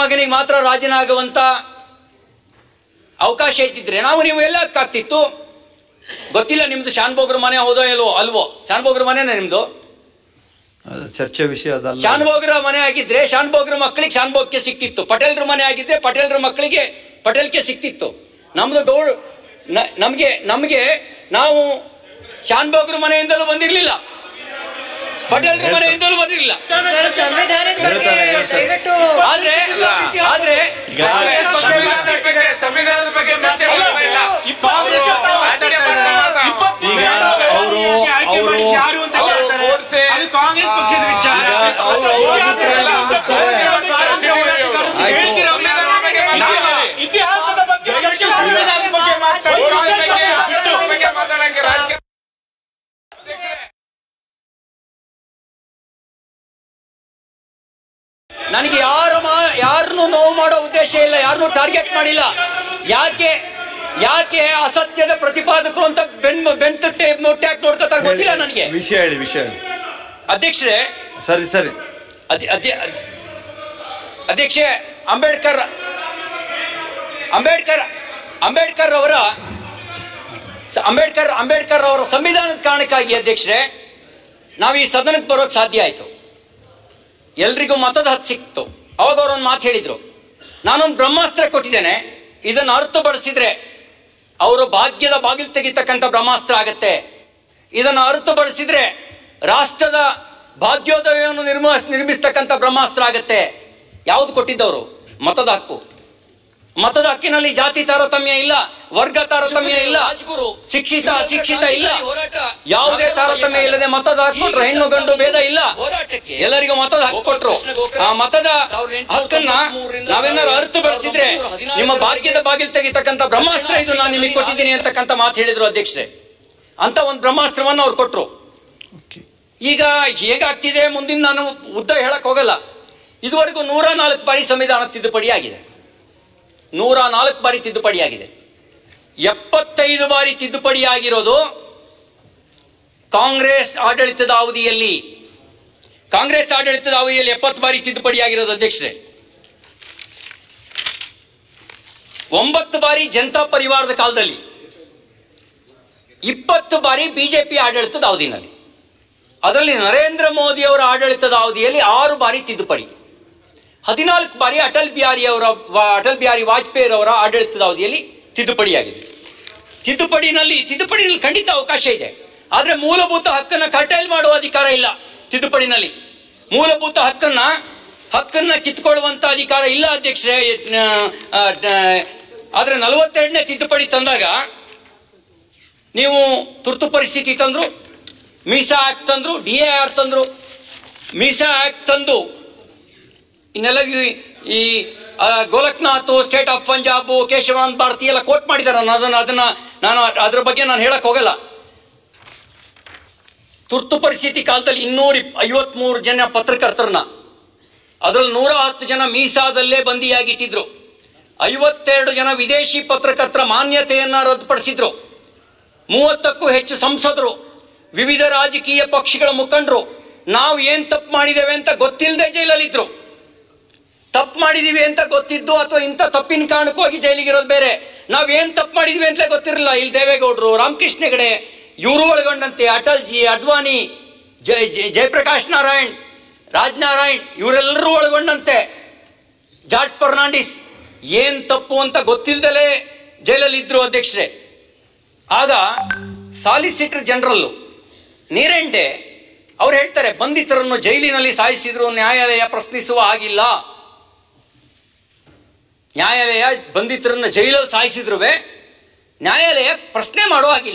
ಮಗನಿಗೆ ಮಾತ್ರ ರಾಜನಾಗುವಂತ ಅವಕಾಶ ಇದ್ದಿದ್ರೆ ನಾವು ನೀವು ಎಲ್ಲ ಆಗ್ತಿತ್ತು ಗೊತ್ತಿಲ್ಲ ನಿಮ್ದು ಶಾನ್ಭೋಗ್ರ ಮನೆ ಹೌದೋ ಇಲ್ವೋ ಅಲ್ವೋ ಶಾನ್ಭೋಗ್ರ ಮನೆನೇ ನಿಮ್ದು ಅದು ಚರ್ಚೆ ವಿಷಯ ಅದಲ್ಲ ಶಾನ್ಭೋಗ್ರ ಮನೆ ಆಗಿದ್ರೆ ಶಾನ್ಭೋಗ್ರ ಮಕ್ಕಳಿಗೆ ಶಾನ್ಭೋಗ್ಗೆ ಸಿಕ್ತಿತ್ತು ಪಟೇಲ್ರ ಮನೆ ಆಗಿದ್ರೆ ಪಟೇಲ್ರ ಮಕ್ಕಳಿಗೆ ಪಟೇಲ್ಗೆ ಸಿಕ್ತಿತ್ತು ನಮ್ದು ಗೌಡ ನ- ನಮ್ಗೆ ನಮ್ಗೆ ನಾವು ಶಾನ್ಭೋಗ್ರ ಮನೆಯಿಂದಲೂ ಬಂದಿರ್ಲಿಲ್ಲ ಪಟೇಲ್ರ ಮನೆಯಿಂದಲೂ ಬಂದಿರಲಿಲ್ಲ ಸರ್ ಸಂವಿಧಾನದ ಬಗ್ಗೆ ಹೇಳ್ತಾರೆ, ಹೇಳ್ತಾರೆ. ದಯವಿಟ್ಟು ಆದ್ರೆ ಆದ್ರೆ ಈಗ ಸಂವಿಧಾನದ ಬಗ್ಗೆ ಸಂವಿಧಾನದ ಬಗ್ಗೆ ಚರ್ಚೆ ಮಾಡ್ತಾ ಇಲ್ಲ. ರಾಜಕೀಯ ಪಕ್ಷ ಮಾಡ್ತಾ- ಈಗ ಅವರು ಅವರು ಯಾರು ಅಂತ ಅವರು ಕೇಳ್ತಾರೆ. ಗೋಡ್ಸೆ, ಅದು ಕಾಂಗ್ರೆಸ್ ಪಕ್ಷದ ವಿಚಾರ ಈಗ ಅವರು ಅವ್ರ ಅಭಿಪ್ರಾಯ ಮಂಡಿಸ್ತಾರೆ. ಹೇಳ್ತೀರಾ? ಸಂವಿಧಾನದ ಬಗ್ಗೆ ಮಾತಾಡಿ. ಇತಿಹಾಸದ ಬಗ್ಗೆ ಚರ್ಚೆ ಸಂವಿಧಾನದ ಬಗ್ಗೆ ಮಾತಾಡಿ. ಗೋಡ್ಸೆ ಬಗ್ಗೆ, ಗೋಡ್ಸೆ ಬಗ್ಗೆ ಮಾತಾಡಂಗೆ ರಾಜಕೀಯ ನನಗೆ ಯಾರು ಯಾರನ್ನು ನೋವು ಮಾಡೋ ಉದ್ದೇಶ ಇಲ್ಲ ಯಾರನ್ನು ಟಾರ್ಗೆಟ್ ಮಾಡಿಲ್ಲ ಯಾಕೆ ಯಾಕೆ ಅಸತ್ಯದ ಪ್ರತಿಪಾದಕರು ಅಂತ ಬೆನ್ ಬೆಂತಟ್ಟೆ ಮುಟ್ಟಾಕ್ ನೋಡ್ಕೋತಾರೆ ಗೊತ್ತಿಲ್ಲ ನನಗೆ ವಿಷಯ ಹೇಳಿ ವಿಷಯ ಹೇಳಿ ಅಧ್ಯಕ್ಷರೇ ಸರಿ ಸರಿ ಅಧ್ಯ- ಅಧ್ಯ- ಅಧ್ಯ- ಅಧ್ಯಕ್ಷೆ ಅಂಬೇಡ್ಕರ್ ಅಂಬೇಡ್ಕರ್ ಅಂಬೇಡ್ಕರ್ ಅವರ ಸ- ಅಂಬೇಡ್ಕರ್ ಅಂಬೇಡ್ಕರ್ ಅವರ ಸಂವಿಧಾನದ ಕಾರಣಕ್ಕಾಗಿ ಅಧ್ಯಕ್ಷರೇ ನಾವು ಈ ಸದನಕ್ಕೆ ಬರೋಕ್ ಸಾಧ್ಯ ಆಯಿತು ಎಲ್ರಿಗೂ ಮತದ ಹತ್ತು ಸಿಕ್ತು ಅವಾಗ ಅವರೊಂದು ಮಾತು ಹೇಳಿದ್ರು ನಾನೊಂದು ಬ್ರಹ್ಮಾಸ್ತ್ರ ಕೊಟ್ಟಿದ್ದೇನೆ ಇದನ್ನು ಅರ್ಥ ಬಳಸಿದ್ರೆ ಅವರು ಭಾಗ್ಯದ ಬಾಗಿಲು ತೆಗಿತಕ್ಕಂಥ ಬ್ರಹ್ಮಾಸ್ತ್ರ ಆಗತ್ತೆ ಇದನ್ನು ಅರ್ಥ ಬಳಸಿದ್ರೆ ರಾಷ್ಟ್ರದ ಭಾಗ್ಯೋದಯವನ್ನು ನಿರ್ಮ ನಿರ್ಮಿಸ್ತಕ್ಕಂಥ ಬ್ರಹ್ಮಾಸ್ತ್ರ ಆಗತ್ತೆ ಯಾವ್ದು ಕೊಟ್ಟಿದ್ದವರು ಮತದ ಹಕ್ಕು ಮತದ ಹಕ್ಕಿನಲ್ಲಿ ಜಾತಿ ತಾರತಮ್ಯ ಇಲ್ಲ ವರ್ಗ ತಾರತಮ್ಯ ಇಲ್ಲ ಶಿಕ್ಷಿತ ಅಶಿಕ್ಷಿತ ಇಲ್ಲ ಯಾವುದೇ ತಾರತಮ್ಯ ಇಲ್ಲದೆ ಮತದ ಹಕ್ಕು ಕೊಟ್ರು ಹೆಣ್ಣು ಗಂಡು ಭೇದ ಇಲ್ಲ ಎಲ್ಲರಿಗೂ ಮತದ ಹಕ್ಕು ಕೊಟ್ರು ಆ ಮತದ ಹಕ್ಕನ್ನ ನಾವೇನಾದ್ರು ಅರ್ಥ ಬಳಸಿದ್ರೆ ನಿಮ್ಮ ಭಾಗ್ಯದ ಬಾಗಿಲು ತೆಗಿತಕ್ಕಂಥ ಬ್ರಹ್ಮಾಸ್ತ್ರ ಇದು ನಾನು ನಿಮಗೆ ಕೊಟ್ಟಿದ್ದೀನಿ ಅಂತಕ್ಕಂಥ ಮಾತು ಹೇಳಿದ್ರು ಅಧ್ಯಕ್ಷರೇ ಅಂತ ಒಂದು ಬ್ರಹ್ಮಾಸ್ತ್ರವನ್ನು ಅವ್ರು ಕೊಟ್ರು ಈಗ ಹೇಗಾಗ್ತಿದೆ ಮುಂದಿನ ನಾನು ಉದ್ದ ಹೇಳಕ್ ಹೋಗಲ್ಲ ಇದುವರೆಗೂ ನೂರ ನಾಲ್ಕು ಬಾರಿ ಸಂವಿಧಾನ ತಿದ್ದುಪಡಿ ಆಗಿದೆ ನೂರ ನಾಲ್ಕು ಬಾರಿ ತಿದ್ದುಪಡಿ ಆಗಿದೆ ಎಪ್ಪತ್ತೈದು ಬಾರಿ ತಿದ್ದುಪಡಿ ಆಗಿರೋದು ಕಾಂಗ್ರೆಸ್ ಆಡಳಿತದ ಅವಧಿಯಲ್ಲಿ ಕಾಂಗ್ರೆಸ್ ಆಡಳಿತದ ಅವಧಿಯಲ್ಲಿ ಎಪ್ಪತ್ತು ಬಾರಿ ತಿದ್ದುಪಡಿ ಆಗಿರೋದು ಅಧ್ಯಕ್ಷರೇ ಒಂಬತ್ತು ಬಾರಿ ಜನತಾ ಪರಿವಾರದ ಕಾಲದಲ್ಲಿ ಇಪ್ಪತ್ತು ಬಾರಿ ಬಿಜೆಪಿ ಆಡಳಿತದ ಅವಧಿನಲ್ಲಿ ಅದರಲ್ಲಿ ನರೇಂದ್ರ ಮೋದಿ ಅವರ ಆಡಳಿತದ ಅವಧಿಯಲ್ಲಿ ಆರು ಬಾರಿ ತಿದ್ದುಪಡಿ ಹದಿನಾಲ್ಕು ಬಾರಿ ಅಟಲ್ ಬಿಹಾರಿ ಅವರ ವಾ- ಅಟಲ್ ಬಿಹಾರಿ ವಾಜಪೇಯಿ ಅವರ ಆಡಳಿತದ ಅವಧಿಯಲ್ಲಿ ತಿದ್ದುಪಡಿಯಾಗಿದೆ ತಿದ್ದುಪಡಿನಲ್ಲಿ ತಿದ್ದುಪಡಿನಲ್ಲಿ ಖಂಡಿತ ಅವಕಾಶ ಇದೆ ಆದರೆ ಮೂಲಭೂತ ಹಕ್ಕನ್ನು ಕರ್ಟೈಲ್ ಮಾಡುವ ಅಧಿಕಾರ ಇಲ್ಲ ತಿದ್ದುಪಡಿನಲ್ಲಿ ಮೂಲಭೂತ ಹಕ್ಕನ್ನ ಹಕ್ಕನ್ನ ಕಿತ್ಕೊಳ್ಳುವಂತ ಅಧಿಕಾರ ಇಲ್ಲ ಅಧ್ಯಕ್ಷರೇ ಆ, ಆ, ಆದ್ರೆ ನಲವತ್ತೆರಡನೇ ತಿದ್ದುಪಡಿ ತಂದಾಗ ನೀವು ತುರ್ತು ಪರಿಸ್ಥಿತಿ ತಂದ್ರು ಮೀಸಾ ಆಕ್ಟ್ ತಂದ್ರು ಡಿ ಎ ಆರ್ ತಂದ್ರು ಮೀಸಾ ಆಕ್ಟ್ ತಂದು ಇನ್ನೆಲ್ಲ ಈ- ಈ ಆ, ಗೋಲಕ್ನಾಥ್ ಸ್ಟೇಟ್ ಆಫ್ ಪಂಜಾಬ್ ಕೇಶವಾನಂದ್ ಭಾರತಿ ಎಲ್ಲ ಕೋಟ್ ಮಾಡಿದ್ದಾರೆ ನಾನು ಅದನ್ನ ಅದನ್ನ ನಾನು ಅದ್ರ ಬಗ್ಗೆ ನಾನು ಹೇಳಕ್ ಹೋಗಲ್ಲ ತುರ್ತು ಪರಿಸ್ಥಿತಿ ಕಾಲದಲ್ಲಿ ಇನ್ನೂರ ಐವತ್ಮೂರು ಜನ ಪತ್ರಕರ್ತರನ್ನ ಅದರಲ್ಲಿ ನೂರ ಹತ್ತು ಜನ ಮೀಸಾದಲ್ಲೇ ಬಂದಿಯಾಗಿಟ್ಟಿದ್ರು ಐವತ್ತೆರಡು ಜನ ವಿದೇಶಿ ಪತ್ರಕರ್ತರ ಮಾನ್ಯತೆಯನ್ನ ರದ್ದುಪಡಿಸಿದ್ರು ಮೂವತ್ತಕ್ಕೂ ಹೆಚ್ಚು ಸಂಸದರು ವಿವಿಧ ರಾಜಕೀಯ ಪಕ್ಷಗಳ ಮುಖಂಡರು ನಾವು ಏನ್ ತಪ್ಪು ಮಾಡಿದ್ದೇವೆ ಅಂತ ಗೊತ್ತಿಲ್ಲದೆ ಜೈಲಲ್ಲಿದ್ರು ತಪ್ಪು ಮಾಡಿದೀವಿ ಅಂತ ಗೊತ್ತಿದ್ದು ಅಥವಾ ಇಂಥ ತಪ್ಪಿನ ಕಾರಣಕ್ಕೂ ಹೋಗಿ ಜೈಲಿಗೆ ಇರೋದು ಬೇರೆ ನಾವ್ ಏನ್ ತಪ್ಪು ಮಾಡಿದೀವಿ ಅಂತಲೇ ಗೊತ್ತಿರಲಿಲ್ಲ ಇಲ್ಲಿ ದೇವೇಗೌಡರು ರಾಮಕೃಷ್ಣ ಹೆಗಡೆ ಇವರು ಒಳಗೊಂಡಂತೆ ಅಟಲ್ ಜಿ ಅಡ್ವಾಣಿ ಜಯ ಜಯ- ಜಯಪ್ರಕಾಶ್ ನಾರಾಯಣ್ ರಾಜ್ನಾರಾಯಣ್ ಇವರೆಲ್ಲರೂ ಒಳಗೊಂಡಂತೆ ಜಾರ್ಜ್ ಫರ್ನಾಂಡಿಸ್ ಏನ್ ತಪ್ಪು ಅಂತ ಗೊತ್ತಿಲ್ದಲೇ ಜೈಲಲ್ಲಿ ಇದ್ರು ಅಧ್ಯಕ್ಷರೇ ಆಗ ಸಾಲಿಸಿಟರ್ ಜನರಲ್ ನೀರೆಂಡೆ ಅವ್ರು ಹೇಳ್ತಾರೆ ಬಂಧಿತರನ್ನು ಜೈಲಿನಲ್ಲಿ ಸಾಯಿಸಿದ್ರು ನ್ಯಾಯಾಲಯ ಪ್ರಶ್ನಿಸುವ ಹಾಗಿಲ್ಲ ನ್ಯಾಯಾಲಯ ಬಂಧಿತರನ್ನು ಜೈಲಲ್ಲಿ ಸಾಯಿಸಿದ್ರು ನ್ಯಾಯಾಲಯ ಪ್ರಶ್ನೆ ಮಾಡೋ ಹಾಗಿಲ್ಲ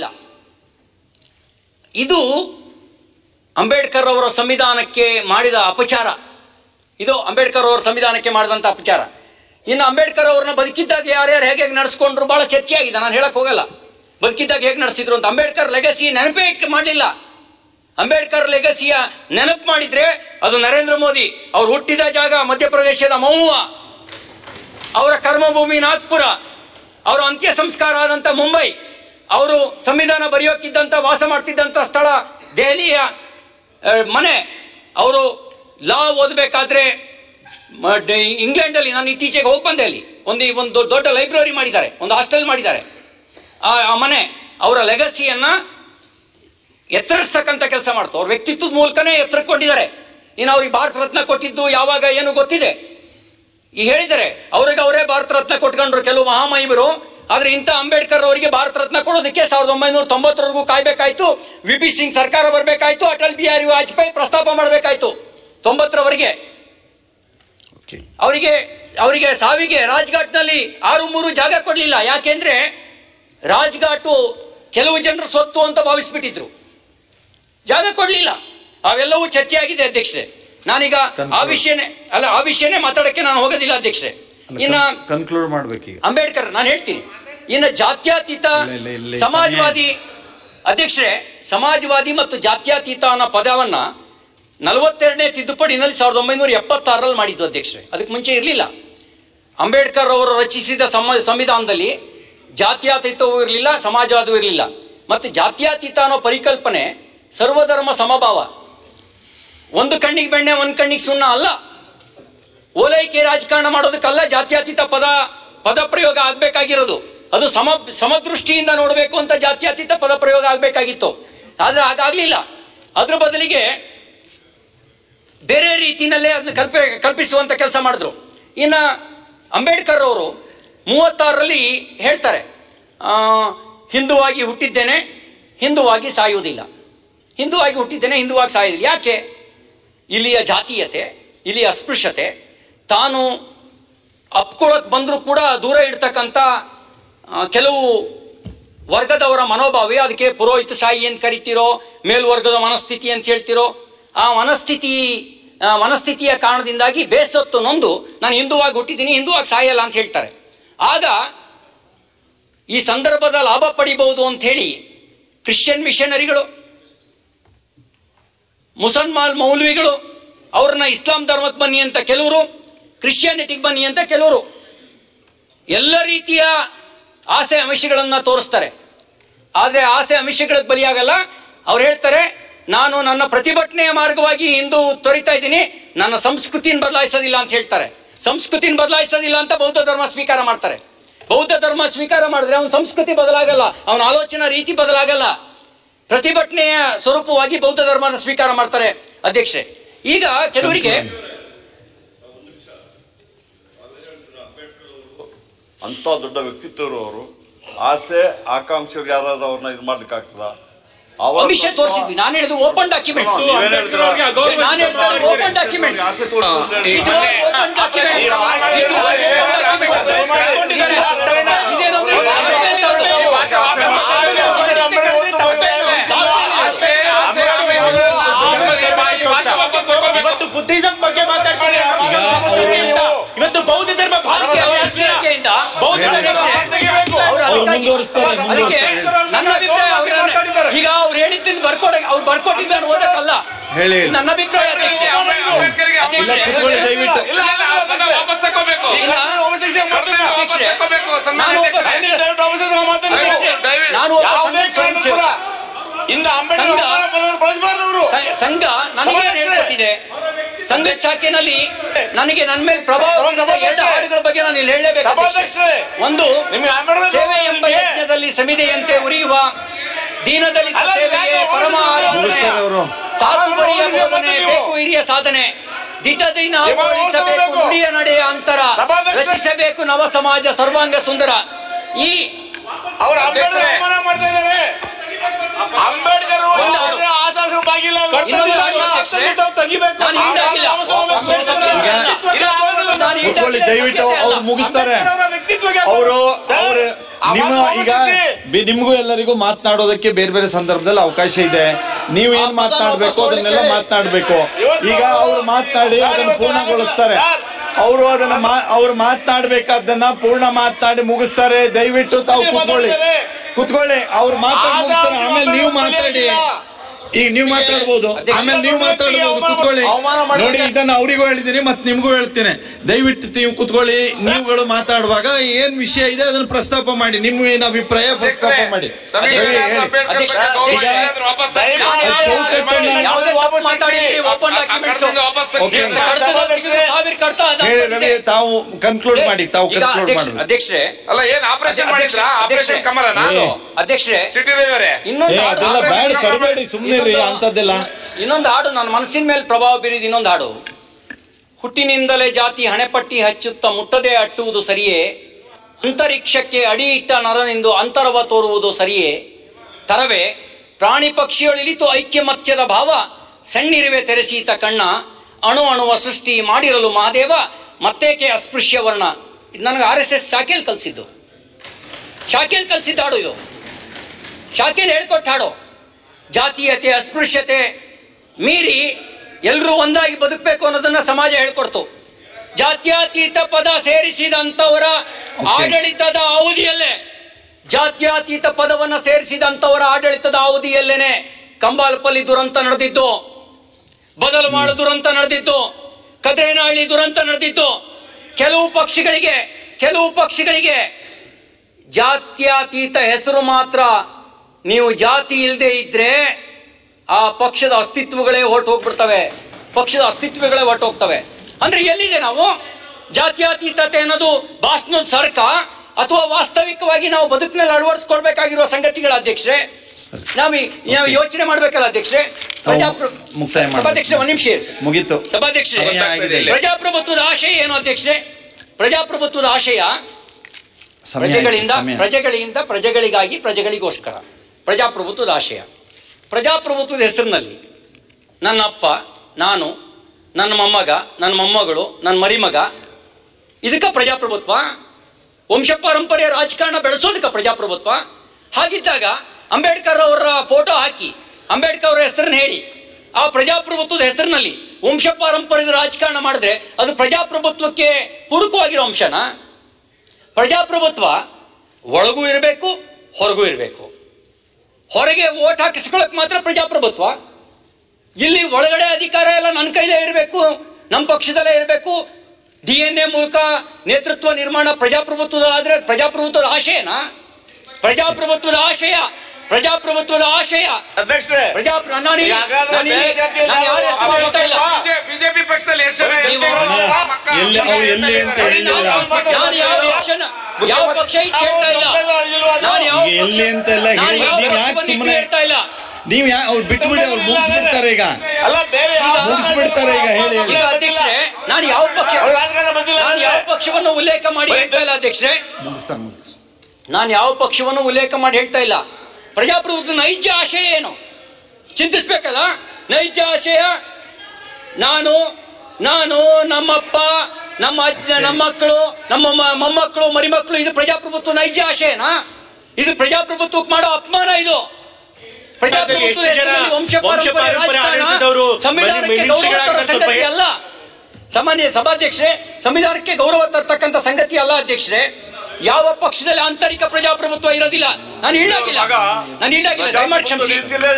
ಇದು ಅಂಬೇಡ್ಕರ್ ಅವರ ಸಂವಿಧಾನಕ್ಕೆ ಮಾಡಿದ ಅಪಚಾರ ಇದು ಅಂಬೇಡ್ಕರ್ ಅವರ ಸಂವಿಧಾನಕ್ಕೆ ಮಾಡಿದಂಥ ಅಪಚಾರ ಇನ್ನು ಅಂಬೇಡ್ಕರ್ ಅವ್ರನ್ನ ಬದುಕಿದ್ದಾಗ ಯಾರ್ಯಾರು ಹೇಗೆ ಹೇಗೆ ನಡೆಸ್ಕೊಂಡ್ರು ಬಹಳ ಚರ್ಚೆ ಆಗಿದೆ ನಾನು ಹೇಳಕ್ ಹೋಗಲ್ಲ ಬದುಕಿದ್ದಾಗ ಹೇಗೆ ನಡೆಸಿದ್ರು ಅಂತ ಅಂಬೇಡ್ಕರ್ ಲೆಗಸಿ ನೆನಪೇ ಇಟ್ಟು ಮಾಡಲಿಲ್ಲ ಅಂಬೇಡ್ಕರ್ ಲೆಗಸಿಯ ನೆನಪು ಮಾಡಿದ್ರೆ ಅದು ನರೇಂದ್ರ ಮೋದಿ ಅವ್ರು ಹುಟ್ಟಿದ ಜಾಗ ಮಧ್ಯಪ್ರದೇಶದ ಮಹುವ ಅವರ ಕರ್ಮಭೂಮಿ ನಾಗ್ಪುರ ಅವರ ಅಂತ್ಯ ಸಂಸ್ಕಾರ ಆದಂತ ಮುಂಬೈ ಅವರು ಸಂವಿಧಾನ ಬರೆಯೋಕ್ಕಿದ್ದಂತ ವಾಸ ಮಾಡ್ತಿದ್ದಂತ ಸ್ಥಳ ದೆಹಲಿಯ ಆ, ಮನೆ ಅವರು ಲಾ ಓದಬೇಕಾದ್ರೆ ಮ- ಡ- ಇಂಗ್ಲೆಂಡಲ್ಲಿ ನಾನು ಇತ್ತೀಚೆಗೆ ಹೋಗಿ ಬಂದೆ ಅಲ್ಲಿ ಒಂದು ಒಂದು ದೊಡ್ಡ ಲೈಬ್ರರಿ ಮಾಡಿದ್ದಾರೆ ಒಂದು ಹಾಸ್ಟೆಲ್ ಮಾಡಿದ್ದಾರೆ ಆ ಆ ಮನೆ ಅವರ ಲೆಗಸಿಯನ್ನ ಎತ್ತರಿಸ್ತಕ್ಕಂಥ ಕೆಲಸ ಮಾಡ್ತು ಅವ್ರ ವ್ಯಕ್ತಿತ್ವದ ಮೂಲಕನೇ ಎತ್ತರಕೊಂಡಿದ್ದಾರೆ ಇನ್ನು ಅವ್ರಿಗೆ ಭಾರತ ರತ್ನ ಕೊಟ್ಟಿದ್ದು ಯಾವಾಗ ಏನು ಗೊತ್ತಿದೆ ಈಗ ಹೇಳಿದ್ದಾರೆ ಅವ್ರಿಗೆ ಅವರೇ ಭಾರತ ರತ್ನ ಕೊಟ್ಕೊಂಡ್ರು ಕೆಲವು ಮಹಾಮಹಿಮರು ಆದ್ರೆ ಇಂಥ ಅಂಬೇಡ್ಕರ್ ಅವರಿಗೆ ಭಾರತ ರತ್ನ ಕೊಡೋದಕ್ಕೆ ಸಾವಿರದ ಒಂಬೈನೂರ ತೊಂಬತ್ತರವರೆಗೂ ಕಾಯ್ಬೇಕಾಯ್ತು ವಿ ಪಿ ಸಿಂಗ್ ಸರ್ಕಾರ ಬರಬೇಕಾಯ್ತು ಅಟಲ್ ಬಿಹಾರಿ ವಾಜಪೇಯಿ ಪ್ರಸ್ತಾಪ ಮಾಡಬೇಕಾಯ್ತು ತೊಂಬತ್ತರವರೆಗೆ ಓಕೆ ಅವರಿಗೆ ಅವರಿಗೆ ಸಾವಿಗೆ ರಾಜ್ಘಾಟ್ನಲ್ಲಿ ಆರು ಮೂರು ಜಾಗ ಕೊಡಲಿಲ್ಲ ಯಾಕೆಂದ್ರೆ ರಾಜ್ಘಾಟು ಕೆಲವು ಜನರ ಸ್ವತ್ತು ಅಂತ ಭಾವಿಸ್ಬಿಟ್ಟಿದ್ರು ಜಾಗ ಕೊಡಲಿಲ್ಲ ಅವೆಲ್ಲವೂ ಚರ್ಚೆ ಆಗಿದೆ ಅಧ್ಯಕ್ಷರೇ ನಾನೀಗ ಆ ವಿಷಯನೇ ಅಲ್ಲ ಆ ವಿಷಯನೇ ಮಾತಾಡಕ್ಕೆ ನಾನು ಹೋಗೋದಿಲ್ಲ ಅಧ್ಯಕ್ಷರೇ ಇನ್ನ ಕನ್ಕ್ಲೂಡ್ ಮಾಡ್ಬೇಕೀಗ ಅಂಬೇಡ್ಕರ್ ನಾನು ಹೇಳ್ತೀನಿ ಇನ್ನು ಜಾತ್ಯತೀತ ಇಲ್ಲ, ಇಲ್ಲ, ಇಲ್ಲ, ಸಮಾಜವಾದಿ ಅಧ್ಯಕ್ಷರೇ ಸಮಾಜವಾದಿ ಮತ್ತು ಜಾತ್ಯತೀತ ಅನ್ನೋ ಪದವನ್ನ ನಲವತ್ತೆರಡನೇ ತಿದ್ದುಪಡಿನಲ್ಲಿ ಸಾವಿರದ ಒಂಬೈನೂರ ಎಪ್ಪತ್ತಾರರಲ್ಲಿ ಮಾಡಿದ್ದು ಅಧ್ಯಕ್ಷರೇ ಅದಕ್ಕೆ ಮುಂಚೆ ಇರಲಿಲ್ಲ ಅಂಬೇಡ್ಕರ್ ಅವರು ರಚಿಸಿದ ಸಮ ಸಂವಿಧಾನದಲ್ಲಿ ಜಾತ್ಯತೀತವೂ ಇರಲಿಲ್ಲ ಸಮಾಜವಾದವೂ ಇರಲಿಲ್ಲ ಮತ್ತು ಜಾತ್ಯತೀತ ಅನ್ನೋ ಪರಿಕಲ್ಪನೆ ಸರ್ವಧರ್ಮ ಸಮಭಾವ ಒಂದು ಕಣ್ಣಿಗೆ ಬೆಣ್ಣೆ ಒಂದು ಕಣ್ಣಿಗೆ ಸುಣ್ಣ ಅಲ್ಲ ಓಲೈಕೆ ರಾಜಕಾರಣ ಮಾಡೋದಕ್ಕಲ್ಲ ಜಾತ್ಯತೀತ ಪದ ಪದ ಪ್ರಯೋಗ ಆಗ್ಬೇಕಾಗಿರೋದು ಅದು ಸಮ ಸಮದೃಷ್ಟಿಯಿಂದ ನೋಡಬೇಕು ಅಂತ ಜಾತ್ಯತೀತ ಪದ ಪ್ರಯೋಗ ಆಗ್ಬೇಕಾಗಿತ್ತು ಆದ್ರೆ ಹಾಗಾಗ್ಲಿಲ್ಲ ಅದ್ರ ಬದಲಿಗೆ ಬೇರೆ ರೀತಿಯಲ್ಲೇ ಅದನ್ನ ಕಲ್ಪ ಕಲ್ಪಿಸುವಂತ ಕೆಲಸ ಮಾಡಿದ್ರು ಇನ್ನ ಅಂಬೇಡ್ಕರ್ ಅವರು ಮೂವತ್ತಾರರಲ್ಲಿ ಹೇಳ್ತಾರೆ ಆ, ಹಿಂದುವಾಗಿ ಹುಟ್ಟಿದ್ದೇನೆ ಹಿಂದುವಾಗಿ ಸಾಯುವುದಿಲ್ಲ ಹಿಂದುವಾಗಿ ಹುಟ್ಟಿದ್ದೇನೆ ಹಿಂದುವಾಗಿ ಸಾಯುವುದಿಲ್ಲ ಯಾಕೆ ಇಲ್ಲಿಯ ಜಾತೀಯತೆ ಇಲ್ಲಿಯ ಅಸ್ಪೃಶ್ಯತೆ ತಾನು ಅಪ್ಕೊಳಕ್ ಬಂದರೂ ಕೂಡ ದೂರ ಇಡ್ತಕ್ಕಂಥ ಆ, ಕೆಲವು ವರ್ಗದವರ ಮನೋಭಾವ ಅದಕ್ಕೆ ಪುರೋಹಿತಶಾಹಿ ಅಂತ ಕರಿತೀರೋ ಮೇಲ್ವರ್ಗದ ಮನಸ್ಥಿತಿ ಅಂತ ಹೇಳ್ತಿರೋ ಆ ಮನಸ್ಥಿತಿ ಆ, ಮನಸ್ಥಿತಿಯ ಕಾರಣದಿಂದಾಗಿ ಬೇಸತ್ತು ನೊಂದು ನಾನು ಹಿಂದುವಾಗಿ ಹುಟ್ಟಿದ್ದೀನಿ ಹಿಂದುವಾಗಿ ಸಾಯಲ್ಲ ಅಂತ ಹೇಳ್ತಾರೆ ಆಗ ಈ ಸಂದರ್ಭದ ಲಾಭ ಪಡಿಬಹುದು ಅಂತ ಹೇಳಿ ಕ್ರಿಶ್ಚಿಯನ್ ಮಿಷನರಿಗಳು ಮುಸಲ್ಮಾನ್ ಮೌಲ್ವಿಗಳು ಅವ್ರನ್ನ ಇಸ್ಲಾಂ ಧರ್ಮಕ್ಕೆ ಬನ್ನಿ ಅಂತ ಕೆಲವರು ಕ್ರಿಶ್ಚಿಯಾನಿಟಿಗೆ ಬನ್ನಿ ಅಂತ ಕೆಲವರು ಎಲ್ಲ ರೀತಿಯ ಆಸೆ ಅಮಿಷಗಳನ್ನ ತೋರಿಸ್ತಾರೆ ಆದರೆ ಆಸೆ ಅಮಿಷಗಳಿಗೆ ಬಲಿಯಾಗಲ್ಲ ಅವ್ರು ಹೇಳ್ತಾರೆ ನಾನು ನನ್ನ ಪ್ರತಿಭಟನೆಯ ಮಾರ್ಗವಾಗಿ ಹಿಂದೂ ತೊರಿತಾ ಇದ್ದೀನಿ ನನ್ನ ಸಂಸ್ಕೃತಿನ ಬದಲಾಯಿಸೋದಿಲ್ಲ ಅಂತ ಹೇಳ್ತಾರೆ ಸಂಸ್ಕೃತಿನ ಬದಲಾಯಿಸೋದಿಲ್ಲ ಅಂತ ಬೌದ್ಧ ಧರ್ಮ ಸ್ವೀಕಾರ ಮಾಡ್ತಾರೆ ಬೌದ್ಧ ಧರ್ಮ ಸ್ವೀಕಾರ ಮಾಡಿದ್ರೆ ಅವನ ಸಂಸ್ಕೃತಿ ಬದಲಾಗಲ್ಲ ಅವನ ಆಲೋಚನಾ ರೀತಿ ಬದಲಾಗಲ್ಲ ಪ್ರತಿಭಟನೆಯ ಸ್ವರೂಪವಾಗಿ ಬೌದ್ಧ ಧರ್ಮನ ಸ್ವೀಕಾರ ಮಾಡ್ತಾರೆ ಅಧ್ಯಕ್ಷೆ ಈಗ ಕೆಲವರಿಗೆ ಅಂತ ದೊಡ್ಡ ವ್ಯಕ್ತಿತ್ವರು ಅವರು ಆಸೆ ಆಕಾಂಕ್ಷೆಗೆ ಯಾರಾದ್ರೂ ಅವ್ರನ್ನ ಇದು ಮಾಡ್ಲಿಕ್ಕೆ ಆಗ್ತದ ಅಮಿಷ ತೋರಿಸಿದ್ವಿ ನಾನು ಹೇಳಿದ್ದು ಓಪನ್ ಡಾಕ್ಯುಮೆಂಟ್ಸ್ ನೀವೇನ್ ಹೇಳ್ತೀರಾ? ನಾನು ಹೇಳ್ತಾರೆ ಓಪನ್ ಡಾಕ್ಯುಮೆಂಟ್ಸ್ ಆಸೆ ತೋರಿಸ್ತು ಅಂತ ಹೇಳಿ. ಇದು ಓಪನ್ ಡಾಕ್ಯುಮೆಂಟ್ಸ್ ಇವತ್ತು ಬುದ್ಧಿಸಂ ಬಗ್ಗೆ ಮಾತಾಡ್ತೀರಿ ಇವತ್ತು ಬೌದ್ಧ ಧರ್ಮ ಭಾರತೀಯ ಎಚ್ಚರಿಕೆಯಿಂದ ಬೌದ್ಧ ಧರ್ಮ ಅವ್ರು ಅವ್ರು ಅದಕ್ಕಾಗಿ- ಮುಂದುವರಿಸ್ತಾರೆ, ಅದಕ್ಕೆ ಮುಂದುವರಿಸ್ತಾರೆ. ನನ್ನ ಅಭಿಪ್ರಾಯ ಅವ್ರನ್ನ ಈಗ ಅವ್ರು ಹೇಳಿದ್ದನ್ನು ಬರ್ಕೊಡ ಅವ್ರು ಬರ್ಕೊಟ್ಟಿದ್ದು ನಾನು ಓದಕ್ಕಲ್ಲ ಹೇಳಿ. ಇದು ನನ್ನ ಅಭಿಪ್ರಾಯ ಅಧ್ಯಕ್ಷ ಅಂಬೇಡ್ಕರ್ಗೆ ಅಧ್ಯಕ್ಷ ಕೂತ್ಕೊಳ್ಳಿ ದಯವಿಟ್ಟು ಇಲ್ಲ, ಇಲ್ಲ, ಅದನ್ನ ವಾಪಸ್ ತಗೋಬೇಕು ಈಗ ಕರ್ನಾಟಕ ವಾಪಸ್ ತಗೋಬೇಕು ಸನ್ಮಾನ್ಯ ನಾನು ಒಬ್ಬ ಅಧ್ಯಕ್ಷರೇ. ಅಧ್ಯಕ್ಷ, ದಯವಿಟ್ಟು. ನಾನು ಒಬ್ಬ ಯಾವುದೇ ಸಂಘ ಸ್ವಯಂ ಸೇವಕ. ಇಂದ ಅಂಬೇಡ್ಕರ್ ಸಂಘ- ಅವಮಾನ ಪದವನ್ನು ಬಳಸಬಾರ್ದವರು ಸ- ಸಂಘ ನನಗೆ ಏನ್ ಹೇಳ್ಕೊಟ್ಟಿದೆ ಸಂಘ ಶಾಖೆನಲ್ಲಿ ನನಗೆ ನನ್ನ ಮೇಲೆ ಪ್ರಭಾವ ಸಭಾ- ಬೀರಿದ ಎರಡು ಸಭಾಧ್ಯಕ್ಷರೇ. ಹಾಡುಗಳ ಬಗ್ಗೆ ನಾನು ಇಲ್ಲಿ ಹೇಳಲೇಬೇಕು ಅಧ್ಯಕ್ಷ. ಸಭಾಧ್ಯಕ್ಷರೇ ಒಂದು ನಿಮ್ಗೆ ಅಂಬೇಡ್ಕರ್ ಸೇವೆ ಎಂಬ ನಿಮ್ಗೆ- ಯಜ್ಞದಲ್ಲಿ ಸಮಿದೆಯಂತೆ ಉರಿಯುವ ದೀನದಲಿತ ಅಲ್ಲ, ಸೇವೆಗೆ ಯಾಕೆ ಪರಮ ಮುಗಿಸ್ತಾರೆ ಆರಾಧನೆ ಮುಗಿಸ್ತಾರೆ ಅವರು. ಸಾಧುವರಿಯ ಮುಗಿಸ್ತಾರೆ ಬೋಧನೆ ನೀವು. ಬೇಕು ಹಿರಿಯ ಸಾಧನೆ ದಿಟದಿನ ಇವಾಗ ಊಹಿಸಬೇಕು ಹೋಗ್ಬೇಕು. ನುಡಿಯ ನಡೆಯ ಅಂತರ ಸಭಾಧ್ಯಕ್ಷರೇ. ರಚಿಸಬೇಕು ನವ ಸಮಾಜ ಸರ್ವಾಂಗ ಸುಂದರ ಈ ಅವ್ರು ಅಂಬೇಡ್ಕರ್ ಅಧ್ಯಕ್ಷರೇ. ಅವಮಾನ ಮಾಡ್ತಾ ಇದ್ದಾರೆ ಅಂಬೇಡ್ಕರ್ ಒಂದು ಹಾಡು. ಆಶಾಸು ಬಾಗಿಲ್ಲ ಅದು ಇನ್ನೊಂದು ಹಾಡು ಅಧ್ಯಕ್ಷರೇ. ತೆಗಿಬೇಕು ನಾನು ಹಿಂದೆ ಹಾಕಿಲ್ಲ. ವಾಪಸ್ ತಗೋಬೇಕು. ಅಂಬೇಡ್ಕರ್ ಈಗ- ಅಲ್ಲ. ಈಗ ಅವ್ರು- ನಾನು ಹಿಂದೆ ಕೂತ್ಕೊಳ್ಳಿ ಹಾಕಿದ ದಯವಿಟ್ಟು ಸಂಕೇತ ಅವ್ರು ಅಲ್ಲ. ಮುಗಿಸ್ತಾರೆ ಅವರ ವ್ಯಕ್ತಿತ್ವಕ್ಕೆ ಅವರು ಸರ್, ಅವ್ರ ನಿಮ್ಮ ಅವಾಗ ಈಗ ಮುಗಿಸಿ. ಬಿ- ನಿಮ್ಗೂ ಎಲ್ಲರಿಗೂ ಮಾತನಾಡೋದಕ್ಕೆ ಬೇರೆ ಬೇರೆ ಸಂದರ್ಭದಲ್ಲಿ ಅವಕಾಶ ಇದೆ ನೀವು ಏನ್ ಮಾತನಾಡ್ಬೇಕು ಅದನ್ನೆಲ್ಲ ಮಾತನಾಡ್ಬೇಕು ಈಗ ಅವ್ರು ಮಾತನಾಡಿ ಅದನ್ನ ಪೂರ್ಣಗೊಳಿಸ್ತಾರೆ ಅವರು ಅದನ್ನ ಮಾ- ಅವ್ರು ಮಾತನಾಡ್ಬೇಕಾದ್ದನ್ನ ಪೂರ್ಣ ಮಾತನಾಡಿ ಮುಗಿಸ್ತಾರೆ ದಯವಿಟ್ಟು ತಾವು ಕುತ್ಕೊಳ್ಳಿ ಕುತ್ಕೊಳ್ಳಿ ಅವ್ರು ಮಾತಾಡಿ ಮುಗಿಸ್ತಾರೆ ಆಮೇಲೆ ನೀವು ಮಾತಾಡಿ ಈಗ ನೀವು ಮಾತಾಡ್ಬೋದು ಅಧ್ಯಕ್ಷ, ಆಮೇಲೆ ನೀವು ಮಾತಾಡ್ಬೋದು ಅವಮಾನ ಕುತ್ಕೊಳ್ಳಿ ಅವಮಾನ ಮಾಡಿದ್ರೆ- ನೋಡಿ ಇದನ್ನ ಅವರಿಗೂ ಹೇಳಿದ್ದೀನಿ ಮತ್ತೆ ನಿಮ್ಗೂ ಹೇಳ್ತೀನಿ ದಯವಿಟ್ಟು ನೀವು ಕುತ್ಕೊಳ್ಳಿ ನೀವುಗಳು ಮಾತಾಡುವಾಗ ಏನ್ ವಿಷಯ ಇದೆ ಅದನ್ನ ಪ್ರಸ್ತಾಪ ಮಾಡಿ ನಿಮ್ಮ ಏನ್ ಅಭಿಪ್ರಾಯ ಪ್ರಸ್ತಾಪ ಮಾಡಿ ಸಂವಿಧಾನ ಹೇಳಿ, ಹೇಳಿ. ಅಂಬೇಡ್ಕರ್ ಅಧ್ಯಕ್ಷ, ಬಗ್ಗೆ ಗೌರವ ಅಧ್ಯಕ್ಷ, ಏನಾದ್ರು ವಾಪಸ್ ತಗೊಳ್ಳಿ. ದಯಮಾಡಿ ಆ ಚೌಕಟ್ಟನ್ನ ಯಾವುದೇ ವಾಪಸ್ ತಪ್ಪು ಮಾತಾಡಿದ್ರೆ ತೆಗ್ಸಿ. open ಆ documents. ಕಡತದಿಂದ ವಾಪಸ್ ತೆಗ್ಸಿ. Okay. ಸಭಾಧ್ಯಕ್ಷರೇ, ಸಾವಿರ ಕಡತ ಅದು ಹೇಳಿ ರವಿ ಇದೆ. ತಾವು ಕನ್ಕ್ಲೂಡ್ ಮಾಡಿ ತಾವು ಈಗ ಕನ್ಕ್ಲೂಡ್ ಅಧ್ಯಕ್ಷ- ಮಾಡಿ ಅಧ್ಯಕ್ಷರೇ ಅಲ್ಲ ಏನ್ ಆಪರೇಷನ್ ಮಾಡಿದ್ರ ಅಧ್ಯಕ್ಷ- ಆಪರೇಷನ್ ಕಮಲನ ಏ. ಅಧ್ಯಕ್ಷರೇ ಸಿಟಿ ರವಿಯವರೇ ಏ ಇನ್ನೊಂದು ಹಾಡು ಅದೆಲ್ಲ ಬ್ಯಾಡ್ ಆಪರೇಷನ್ ಕರಿಬೇಡಿ ಸುಮ್ಮನೆ ರೀ ಅಂತದ್ದೆಲ್ಲ ಇನ್ನೊಂದು ಹಾಡು ನನ್ನ ಮನಸ್ಸಿನ ಮೇಲೆ ಪ್ರಭಾವ ಬೀರಿದ ಇನ್ನೊಂದು ಹಾಡು ಹುಟ್ಟಿನಿಂದಲೇ ಜಾತಿ ಹಣೆಪಟ್ಟಿ ಹಚ್ಚುತ್ತ ಮುಟ್ಟದೆ ಅಟ್ಟುವುದು ಸರಿಯೇ ಅಂತರಿಕ್ಷಕ್ಕೆ ಅಡಿ ಇಟ್ಟ ನರನೆಂದು ಅಂತರವ ತೋರುವುದು ಸರಿಯೇ ತರವೇ ಪ್ರಾಣಿ ಪಕ್ಷಿಗಳಿಲಿತು ಐಕ್ಯಮತ್ಯದ ಭಾವ ಸಣ್ಣಿರುವೆ ತೆರೆಸೀತ ಕಣ್ಣ ಅಣು ಅಣುವ ಸೃಷ್ಟಿ ಮಾಡಿರಲು ಮಹಾದೇವ ಮತ್ತೇಕೆ ಅಸ್ಪೃಶ್ಯ ವರ್ಣ ಇದು ನನಗೆ ಆರ್ ಎಸ್ ಎಸ್ ಶಾಖೆಯಲ್ಲಿ ಕಲಿಸಿದ್ದು ಶಾಖೆಯಲ್ಲಿ ಕಲಿಸಿದ್ದ ಹಾಡು ಇದು ಶಾಖೆಯಲ್ಲಿ ಹೇಳ್ಕೊಟ್ಟ ಹಾಡು ಜಾತೀಯತೆ ಅಸ್ಪೃಶ್ಯತೆ ಮೀರಿ ಎಲ್ಲರೂ ಒಂದಾಗಿ ಬದುಕಬೇಕು ಅನ್ನೋದನ್ನ ಸಮಾಜ ಹೇಳ್ಕೊಡ್ತು ಜಾತ್ಯತೀತ ಪದ ಸೇರಿಸಿದಂಥವರ ಆಡಳಿತದ ಅವಧಿಯಲ್ಲೇ ಜಾತ್ಯತೀತ ಪದವನ್ನು ಸೇರಿಸಿದಂಥವರ ಆಡಳಿತದ ಅವಧಿಯಲ್ಲೇನೆ ಕಂಬಾಲಪಲ್ಲಿ ದುರಂತ ನಡೆದಿದ್ದು ಬದಲು ಮಾಡು ದುರಂತ ನಡೆದಿದ್ದು ಕದ್ರೇನಹಳ್ಳಿ ದುರಂತ ನಡೆದಿದ್ದು ಕೆಲವು ಪಕ್ಷಿಗಳಿಗೆ ಕೆಲವು ಪಕ್ಷಿಗಳಿಗೆ ಜಾತ್ಯತೀತ ಹೆಸರು ಮಾತ್ರ ನೀವು ಜಾತಿ ಇಲ್ಲದೆ ಇದ್ರೆ ಆ ಪಕ್ಷದ ಅಸ್ತಿತ್ವಗಳೇ ಹೊರಟು ಹೋಗ್ಬಿಡ್ತವೆ ಪಕ್ಷದ ಅಸ್ತಿತ್ವಗಳೇ ಹೊರಟು ಹೋಗ್ತವೆ ಅಂದ್ರೆ ಎಲ್ಲಿದೆ ನಾವು ಜಾತ್ಯತೀತತೆ ಅನ್ನೋದು ಭಾಷಣದ ಸರ್ಕ ಅಥವಾ ವಾಸ್ತವಿಕವಾಗಿ ನಾವು ಬದುಕಿನಲ್ಲಿ ಅಳವಡಿಸ್ಕೊಳ್ಬೇಕಾಗಿರುವ ಸಂಗತಿಗಳ ಅಧ್ಯಕ್ಷರೇ ನಾವು ಈ- ನಾವು ಯೋಚನೆ ಮಾಡ್ಬೇಕಲ್ಲ ಅಧ್ಯಕ್ಷರೇ ಪ್ರಜಾಪ್ರ ಮುಕ್ತಾಯ ಮಾಡ್ಬೇಕು. ಸಭಾಧ್ಯಕ್ಷರೇ ಒಂದ್ ನಿಮಿಷ ಇರಿ. ಮುಗೀತು ಸಭಾಧ್ಯಕ್ಷರೇ ಸಮಯ ಆಗಿದೆ ಇಲ್ಲಿ. ಪ್ರಜಾಪ್ರಭುತ್ವದ ಆಶಯ ಏನು ಅಧ್ಯಕ್ಷರೇ ಪ್ರಜಾಪ್ರಭುತ್ವದ ಆಶಯ ಸಮಯ ಪ್ರಜೆಗಳಿಂದ ಆಯ್ತು, ಸಮಯ. ಪ್ರಜೆಗಳಿಂದ ಪ್ರಜೆಗಳಿಗಾಗಿ ಪ್ರಜೆಗಳಿಗೋಸ್ಕರ ಪ್ರಜಾಪ್ರಭುತ್ವದ ಆಶಯ ಪ್ರಜಾಪ್ರಭುತ್ವದ ಹೆಸರಿನಲ್ಲಿ ನನ್ನ ಅಪ್ಪ ನಾನು ನನ್ನ ಮೊಮ್ಮಗ ನನ್ನ ಮೊಮ್ಮಗಳು ನನ್ನ ಮರಿಮಗ ಇದಕ್ಕ ಪ್ರಜಾಪ್ರಭುತ್ವ ವಂಶ ಪಾರಂಪರ್ಯ ರಾಜಕಾರಣ ಬೆಳೆಸೋದಕ್ಕ ಪ್ರಜಾಪ್ರಭುತ್ವ ಹಾಗಿದ್ದಾಗ ಅಂಬೇಡ್ಕರ್ ಅವರ ಫೋಟೋ ಹಾಕಿ ಅಂಬೇಡ್ಕರ್ ಅವರ ಹೆಸರನ್ನ ಹೇಳಿ ಆ ಪ್ರಜಾಪ್ರಭುತ್ವದ ಹೆಸರಿನಲ್ಲಿ ವಂಶ ಪಾರಂಪರ್ಯದ ರಾಜಕಾರಣ ಮಾಡಿದ್ರೆ ಅದು ಪ್ರಜಾಪ್ರಭುತ್ವಕ್ಕೆ ಪೂರಕವಾಗಿರೋ ಅಂಶನಾ ಪ್ರಜಾಪ್ರಭುತ್ವ ಒಳಗೂ ಇರಬೇಕು ಹೊರಗೂ ಇರಬೇಕು ಹೊರಗೆ ಓಟ್ ಹಾಕಿಸ್ಕೊಳಕ್ ಮಾತ್ರ ಪ್ರಜಾಪ್ರಭುತ್ವ ಇಲ್ಲಿ ಒಳಗಡೆ ಅಧಿಕಾರ ಎಲ್ಲ ನನ್ನ ಕೈಲೇ ಇರಬೇಕು ನಮ್ಮ ಪಕ್ಷದಲ್ಲೇ ಇರಬೇಕು ಡಿ ಎನ್ ಎ ಮೂಲಕ ನೇತೃತ್ವ ನಿರ್ಮಾಣ ಪ್ರಜಾಪ್ರಭುತ್ವದ ಆದ್ರೆ ಪ್ರಜಾಪ್ರಭುತ್ವದ ಆಶಯನಾ ಪ್ರಜಾಪ್ರಭುತ್ವದ ಆಶಯ ಪ್ರಜಾಪ್ರಭುತ್ವದ ಆಶಯ ಅಧ್ಯಕ್ಷರೇ ಪ್ರಜಾಪ್ರ ನಾನು ಇಲ್ಲಿ- ಹಾಗಾದ್ರೆ ನಾನು ಇಲ್ಲಿ- ಬೇರೆ ಜಾತಿಯ ನಾನು ಯಾರ ಹೆಸರು ಹೇಳ್ತಾ ಇಲ್ಲ ಬಿಜೆಪಿ ಪಕ್ಷದಲ್ಲಿ ಎಷ್ಟು ಜನ ನೀವು MP ಗಳು ಅಣ್ಣ, ಮಕ್ಕ- ಎಲ್ಲಿ ಅವ್ರು ಎಲ್ಲಿ ಅಂತ ನೋಡಿ, ಹೇಳಿಲ್ಲ. ನಾನು ಯಾವ ಪಕ್ಷನ ಯಾವ ಪಕ್ಷ ಇಟ್ಟು ಹೇಳ್ತಾ ಇಲ್ಲ ನಾನು ಯಾವ ಈಗ ಎಲ್ಲಿ ಪಕ್ಷ- ಅಂತ ಎಲ್ಲ ನಾನು ಹೇಳಿ ಯಾವ ನೀವು ಯಾಕೆ ಪಕ್ಷವನ್ನು ಇಟ್ಟು ಸುಮ್ಮನೆ ಹೇಳ್ತಾ ಇಲ್ಲ ನೀವ್ ಯಾ ಅವ್ರು ಬಿಟ್ಬಿಡಿ ಅವ್ರು ಮುಗಿಸ್ಬಿಡ್ತಾರೆ ಈಗ ಅಲ್ಲ ಬೇರೆ ಯಾವ ಮುಗಿಸ್ಬಿಡ್ತಾರೆ ಈಗ, ಹೇಳಿ, ಹೇಳಿ. ಈಗ ಅಧ್ಯಕ್ಷರೇ ನಾನು ಯಾವ ಪಕ್ಷ ಅವ್ರು ರಾಜಕಾರಣ ಬಂದಿಲ್ಲ ನಾನು ಯಾವ ಪಕ್ಷವನ್ನು ಉಲ್ಲೇಖ ಮಾಡಿ ಹೇಳ್ತಾ ಇಲ್ಲ ಅಧ್ಯಕ್ಷರೇ ಮುಗಿಸ್ತಾರೆ ಮುಗಿಸ್ ನಾನು ಯಾವ ಪಕ್ಷವನ್ನು ಉಲ್ಲೇಖ ಮಾಡಿ ಹೇಳ್ತಾ ಇಲ್ಲ ಪ್ರಜಾಪ್ರಭುತ್ವ ನೈಜ ಆಶಯ ಏನು ಚಿಂತಿಸ್ಬೇಕಲ್ಲ ನೈಜ ಆಶಯ ನಾನು ನಾನು ನಮ್ಮಪ್ಪ ನಮ್ಮ ಅಜ್ಜ ನಮ್ಮ ಮಕ್ಕಳು ನಮ್ಮ ಮ- ಮೊಮ್ಮಕ್ಕಳು ಮರಿಮಕ್ಕಳು ಇದು ಪ್ರಜಾಪ್ರಭುತ್ವ ನೈಜ ಆಶಯನಾ ಇದು ಪ್ರಜಾಪ್ರಭುತ್ವಕ್ಕೆ ಮಾಡೋ ಅಪಮಾನ ಇದು ಪ್ರಜಾಪ್ರಭುತ್ವದ ಎಷ್ಟು ಜನ ಹೆಸರಲ್ಲಿ ವಂಶ ವಂಶ ಪಾರಂಪರ್ಯ ಪಾರಂಪರ್ಯ ರಾಜಕಾರಣ ಆಡಳಿತದವರು ಸಂವಿಧಾನಕ್ಕೆ ಬನ್ನಿ, ಗೌರವ ತರೋ ಮಿನಿಸ್ಟ್ರಿಗಳಾಗ್ತಾರೆ ಸಂಗತಿ ಸ್ವಲ್ಪ ಅಲ್ಲ ಸಾಮಾನ್ಯ ಸಭಾಧ್ಯಕ್ಷರೇ ಸಂವಿಧಾನಕ್ಕೆ ಗೌರವ ತರ್ತಕ್ಕಂಥ ಸಂಗತಿ ಅಲ್ಲ ಅಧ್ಯಕ್ಷರೇ ಯಾವ ಪಕ್ಷದಲ್ಲಿ ಆಂತರಿಕ ಪ್ರಜಾಪ್ರಭುತ್ವ ಇರೋದಿಲ್ಲ ನಾನು ಇಳ್ಳಾಗಿಲ್ಲ ನಾನು ಇಳ್ಳಾಗಿಲ್ಲ ದಯಮಾಡಿ ಕ್ಷಮಿಸಿ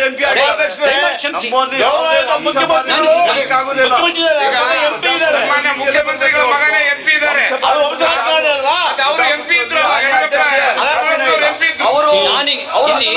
ದಯಮಾಡಿ ಕ್ಷಮಿಸಿ ಗೌರವಯುತ ಮುಖ್ಯಮಂತ್ರಿಗಳು ಮುಖ್ಯಮಂತ್ರಿ ಇದ್ದಾರೆ ಎಂಪಿ ಇದ್ದಾರೆ ಸನ್ಮಾನ್ಯ ಮುಖ್ಯಮಂತ್ರಿಗಳ ಮಗನೇ ಎಂಪಿ ಇದ್ದಾರೆ ಅದು ವಂಶ ರಾಜಕಾರಣ ಅಲ್ವಾ ಅವರು ಎಂಪಿ ಇದ್ರು ಎಂಪಿ ಇದ್ರು ಅವರು ನಾನು ಇಲ್ಲಿ